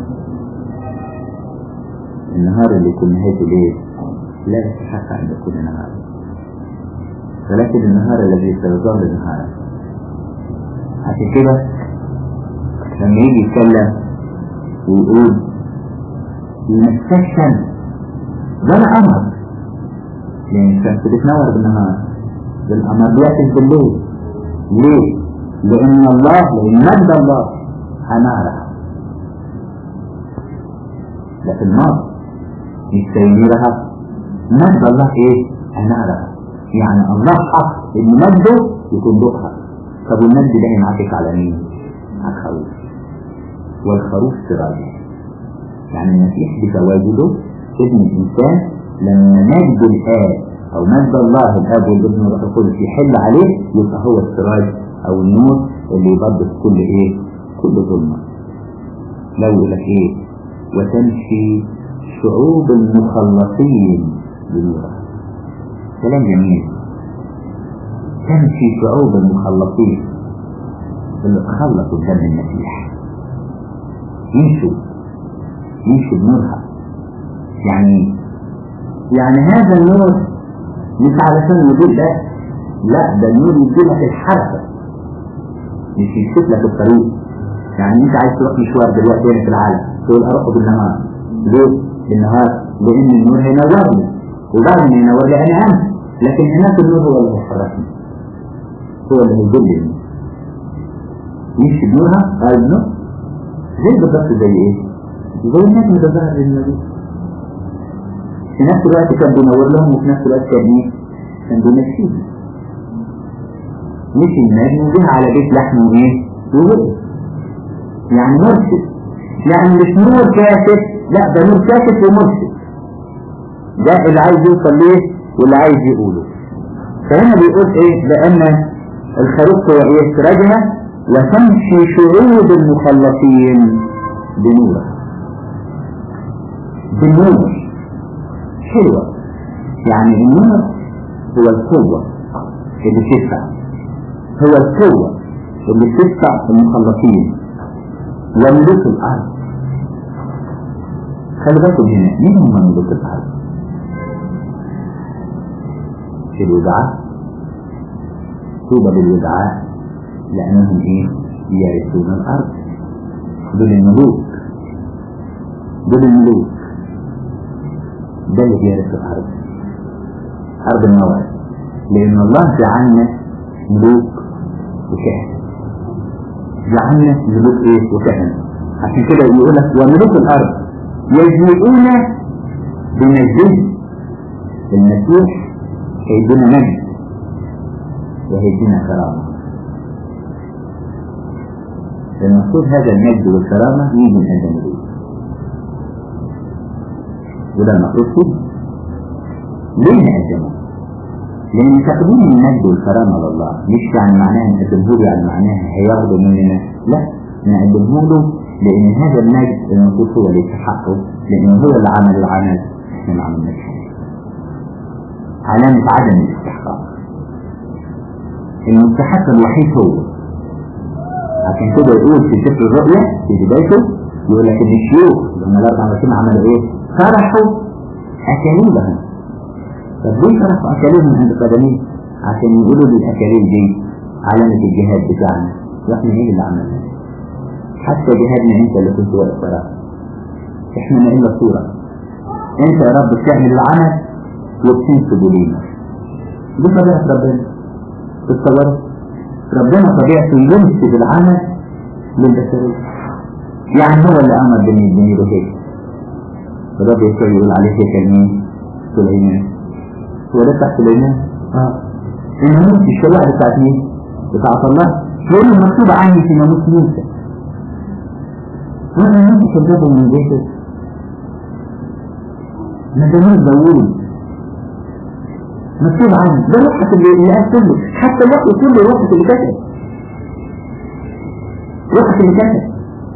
S2: النهار اللي يكون نهايته ليل لا يستحق أن يكون نهارا ولكن النهار الذي سيظل نهارا عشان كده لما يجي يتكلم ويقول يمسك الشمس ده القمر يعني الشمس بتنور بالنهار القمر بيعكس بالليل ليه؟ لأن الله لأن مجد الله أنارها لكن النار مش سيديرها مجد الله ايه أنارها يعني الله حق ان مجده يكون ضوءها طب والمجد ده ينعكس على مين على الخروف والخروف سراجه يعني المسيح بتواجده ابن الانسان لما مجد الاب او مجد الله الاب والابن والروح القدس يحل عليه يبقى هو السراج او النور اللي يبدد كل ايه كل ظلمه لو يقول لك ايه وتمشي شعوب المخلصين بنورها كلام جميل تمشي شعوب المخلصين اللي تخلصوا بدم المسيح يمشوا يمشوا بنورها يعني يعني هذا النور مش علشان الوجود ده لا ده النور يديلك الحركة مش يشوف لك الطريق يعني انت عايز تروح مشوار دلوقتي هنا في العالم تقول اروح بالنهار ليه؟ بالنهار لان النور هينورني وبعد ما ينور لي انا امشي لكن هناك النور هو اللي هيحركني هو اللي هيدلني يمشي بنورها قال النور زي بالظبط زي ايه؟ زي النجم ده ظهر للنبي في نفس الوقت كان بينور لهم وفي نفس الوقت كان ايه؟ كان بيمشيهم مشي النجم وجه على بيت لحم وايه؟ ووقف يعني مرشد يعني مش نور كاسف لا ده نور كاسف ومرشد ده اللي عايز يوصل ليه واللي عايز يقوله فهنا بيقول ايه لان الخروف هو ايه سراجها وتمشي شعوب المخلصين بنورها بالنور حلوة يعني النور هو القوة اللي تدفع هو القوة اللي تدفع المخلصين وملوك الأرض خلي بالكم هنا مين هم ملوك الأرض؟ الودعاء طوبى للودعاء لأنهم إيه؟ يرثون الأرض دول الملوك دول الملوك ده اللي بيرث الأرض أرض الموعد لأن الله جعلنا ملوك وكهنة جعلنا ملوك إيه وكهنة عشان كده يقول لك وملوك الأرض يجيئون بمجده المسيح هيدينا مجد وهيدينا كرامة المفروض هذا المجد والكرامة يجي من عند النبي وده المفروض كده ليه نقدمه؟ لأن تقديم المجد والكرامة لله مش يعني معناها نقدمه له يعني معناها هياخده مننا لا نقدمه له لأن هذا المجد المفروض هو اللي يستحقه لأن هو اللي عمل العمل احنا ما عملناش حاجة علامة عدم الاستحقاق المستحق الوحيد هو عشان كده يقول في سفر الرؤيا في بدايته يقول لك ان الشيوخ لما الاربع مسلمين عملوا ايه؟ فرحوا اكاليلهم طب ليه فرحوا اكاليلهم عند قدميه؟ عشان يقولوا للاكاليل دي علامة الجهاد بتاعنا واحنا ايه اللي عملناه؟ حتى جهادنا انت اللي كنت واقف وراء احنا ما الا صورة انت يا رب بتعمل العمل وبتنسب لينا دي طبيعة ربنا تتصور ربنا طبيعته ينسب العمل للبشرية يعني هو اللي امر بني بني هيك الرب يسوع يقول عليه هيك مين؟ سليمان هو ده بتاع سليمان؟ اه الناموس الشريعة بتاعت مين؟ بتاعت الله يقول المكتوب عني في ناموس موسى وانا ناموس كذبه من بيته مدنية داوود مكتوب عنه ده الوقت اللي اللي قال كله حتى الوقت كله الوقت اللي كتب الوقت اللي كتب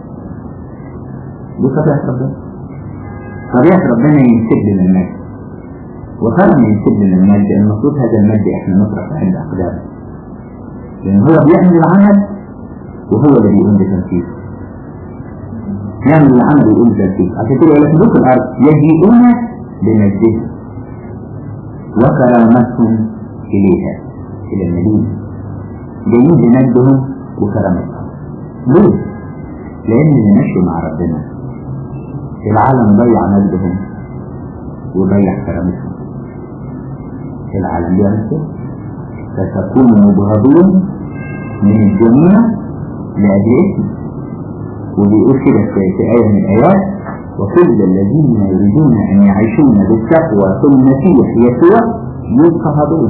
S2: دي طبيعة ربنا طبيعة ربنا ينسب لنا المجد وطالما ينسب لنا المجد المفروض هذا المجد احنا نطرح عند أقدامه لأن هو بيعمل العمل وهو اللي بيقوم بتنفيذه يعمل العمل ويقوم بتنفيذه عشان كده يقول لك ملوك الأرض يجيئون بمجدهم وكرامتهم إليها إلى المدينة جايين بمجدهم وكرامتهم ليه؟ لأن اللي مشوا مع ربنا العالم ضيع مجدهم وضيع كرامتهم العالم بيعمل كده فتكونوا مبغضون من الجميع لأجل اسمه وبيقول كده في آية من الآيات وكل الذين يريدون أن يعيشون بالتقوى في المسيح يسوع يضطهدون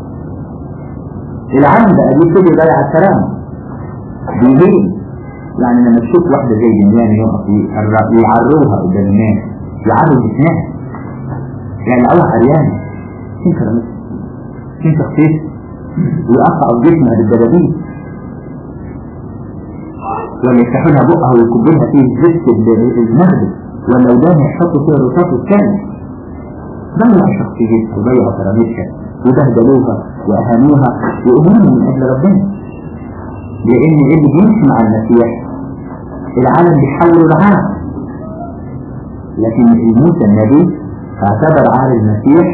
S2: العالم بقى بيبتدي يضيع الكلام بيهين يعني لما تشوف واحدة زي دنيان يقف يعروها قدام الناس يعروا جسمها يعني أول عريانة فين كرامتها فين شخصيتها ويقطعوا جسمها بالدبابيس ولا يفتحوا لها بقها ويكبوا لها فيه زفت المغرب ولا ودانها يحطوا فيها رصاص الكلب ضيعوا شخصيتها وضيعوا كرامتها وبهدلوها واهانوها وامورهم من اجل ربنا لان اللي بيمشي مع المسيح العالم بيحول العالم لكن موسى النبي اعتبر عار المسيح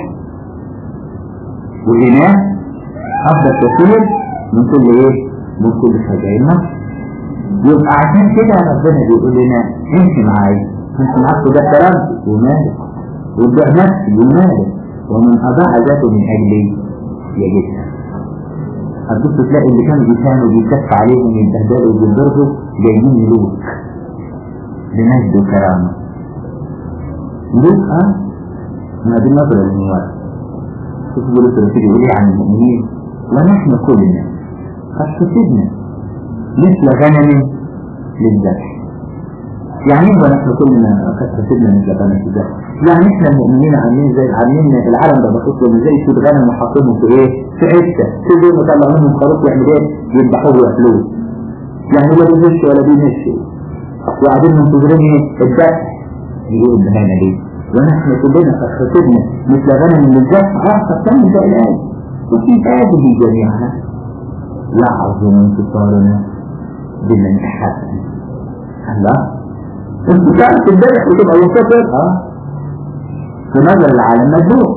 S2: وغناه افضل كثير من كل ايه من كل شجاعين مصر يبقى عشان كده ربنا بيقول لنا امشي معايا امشي معاك ده كلام ومالك وابدأ نفسي ومالك ومن أضاع ذاته من أجلي يجدها هتبص تلاقي اللي كانوا بيسانوا بيكف عليهم يتبهدلوا ويضربوا جايين ملوك بمجد وكرامة ملوك اه ما دي النظرة للنوار شوف بولس الرسول يقول ايه عن المؤمنين ونحن كلنا قد كسبنا مثل غنم للذبح يعني ايه ونحن كلنا قد كسبنا مثل غنم للذبح يعني احنا المؤمنين عاملين زي عاملين العالم ده بخصوص زي شوط غنم وحاطينهم في ايه في عشه في دول مطلع منهم خروف يعمل ايه يذبحوه وياكلوه يعني ولا بيمشي ولا بيمشي وقاعدين منتظرين ايه الذبح يقول الدهانه دي ونحن كلنا قد كسبنا مثل غنم للذبح اه قد كان ده الايه وفي هذه جميعها يعظم انتصارنا بمن أحبنا الله انت تعرف الدرس وتبقى منتصر اه في نظر العالم مجنون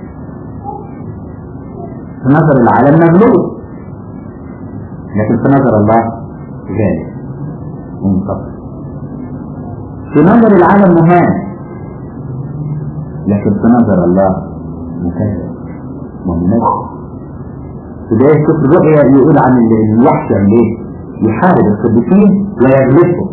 S2: في نظر العالم مغلوب لكن في نظر الله غالب منتصر في نظر العالم مهان لكن في نظر الله مكذب ومنزل في بداية كتب الرؤيا يقول عن الوحش عن ايه؟ يحارب القديسين ويغلبهم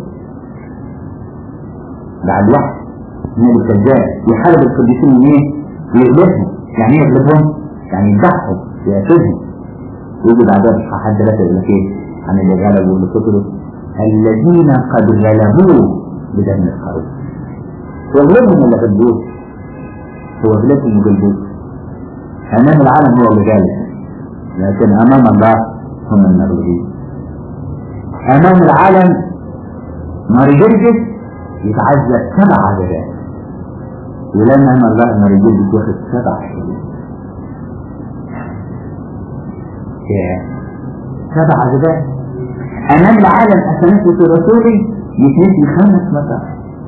S2: بعد وحش من الكذاب يحارب القديسين من ايه؟ ويغلبهم يعني ايه يغلبهم؟ يعني يذبحهم يقتلهم ويجي بعدها في اصحاح ثلاثة يقول لك ايه؟ عن اللي غلبوا اللي قتلوا الذين قد غلبوه بدم الخروف يغلبهم ولا غلبوه؟ هو غلبهم وغلبوه امام العالم هو اللي غالب لكن امام الله هم المغلوبين امام العالم مرجرجس يتعذب سبع عذابات ولما امام الله مرجرجس واخد سبع شهور سبع أجزاء أمام العالم أتنفس رسولي يتنسي خمس مرات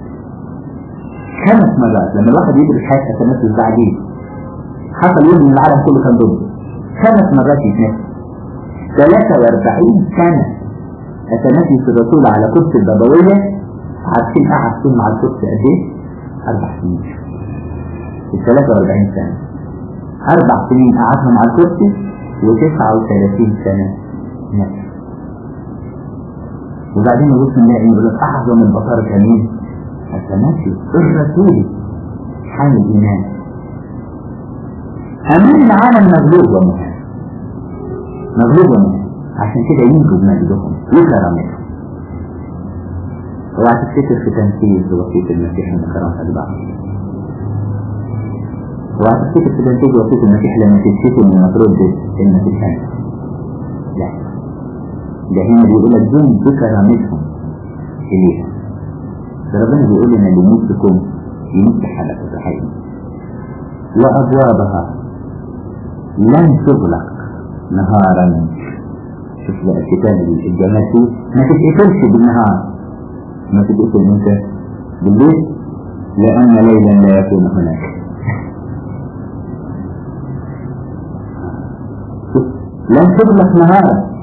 S2: خمس مرات لما الواحد يدرس حياة أتنفس بعدين حصل يوم من العالم كله كان ضده خمس مرات يتنفس 43 سنة أتنفس الرسول على كرسي البابوية عارفين قعد فين مع الكرسي قد إيه؟ أربع سنين في 43 سنة أربع سنين قعدهم على الكرسي و39 سنة نفس وبعدين نبص نلاقي يقول لك أعظم البطارة كمين التمشي الرسولي حامل الإيمان أمام العالم مغلوب ومهان مغلوب ومهان عشان كده ينجب مجدهم وكرامتهم اوعى تفتكر في تنفيذ وصية المسيح ان كرامة البعض اوعى تفتكر في تنفيذ وصية المسيح لما تشتكي من المفروض المسيح لا ده هنا بيقول لك دون بكرامتهم إليها فربنا بيقول لنا اللي يمسكم يمسك حلقة صحيح وأبوابها لن تغلق نهارا شوف بقى الكتاب الجمال فيه ما تتقفلش بالنهار ما تتقفل انت بالليل لأن ليلا لا يكون هناك لن تغلق نهارا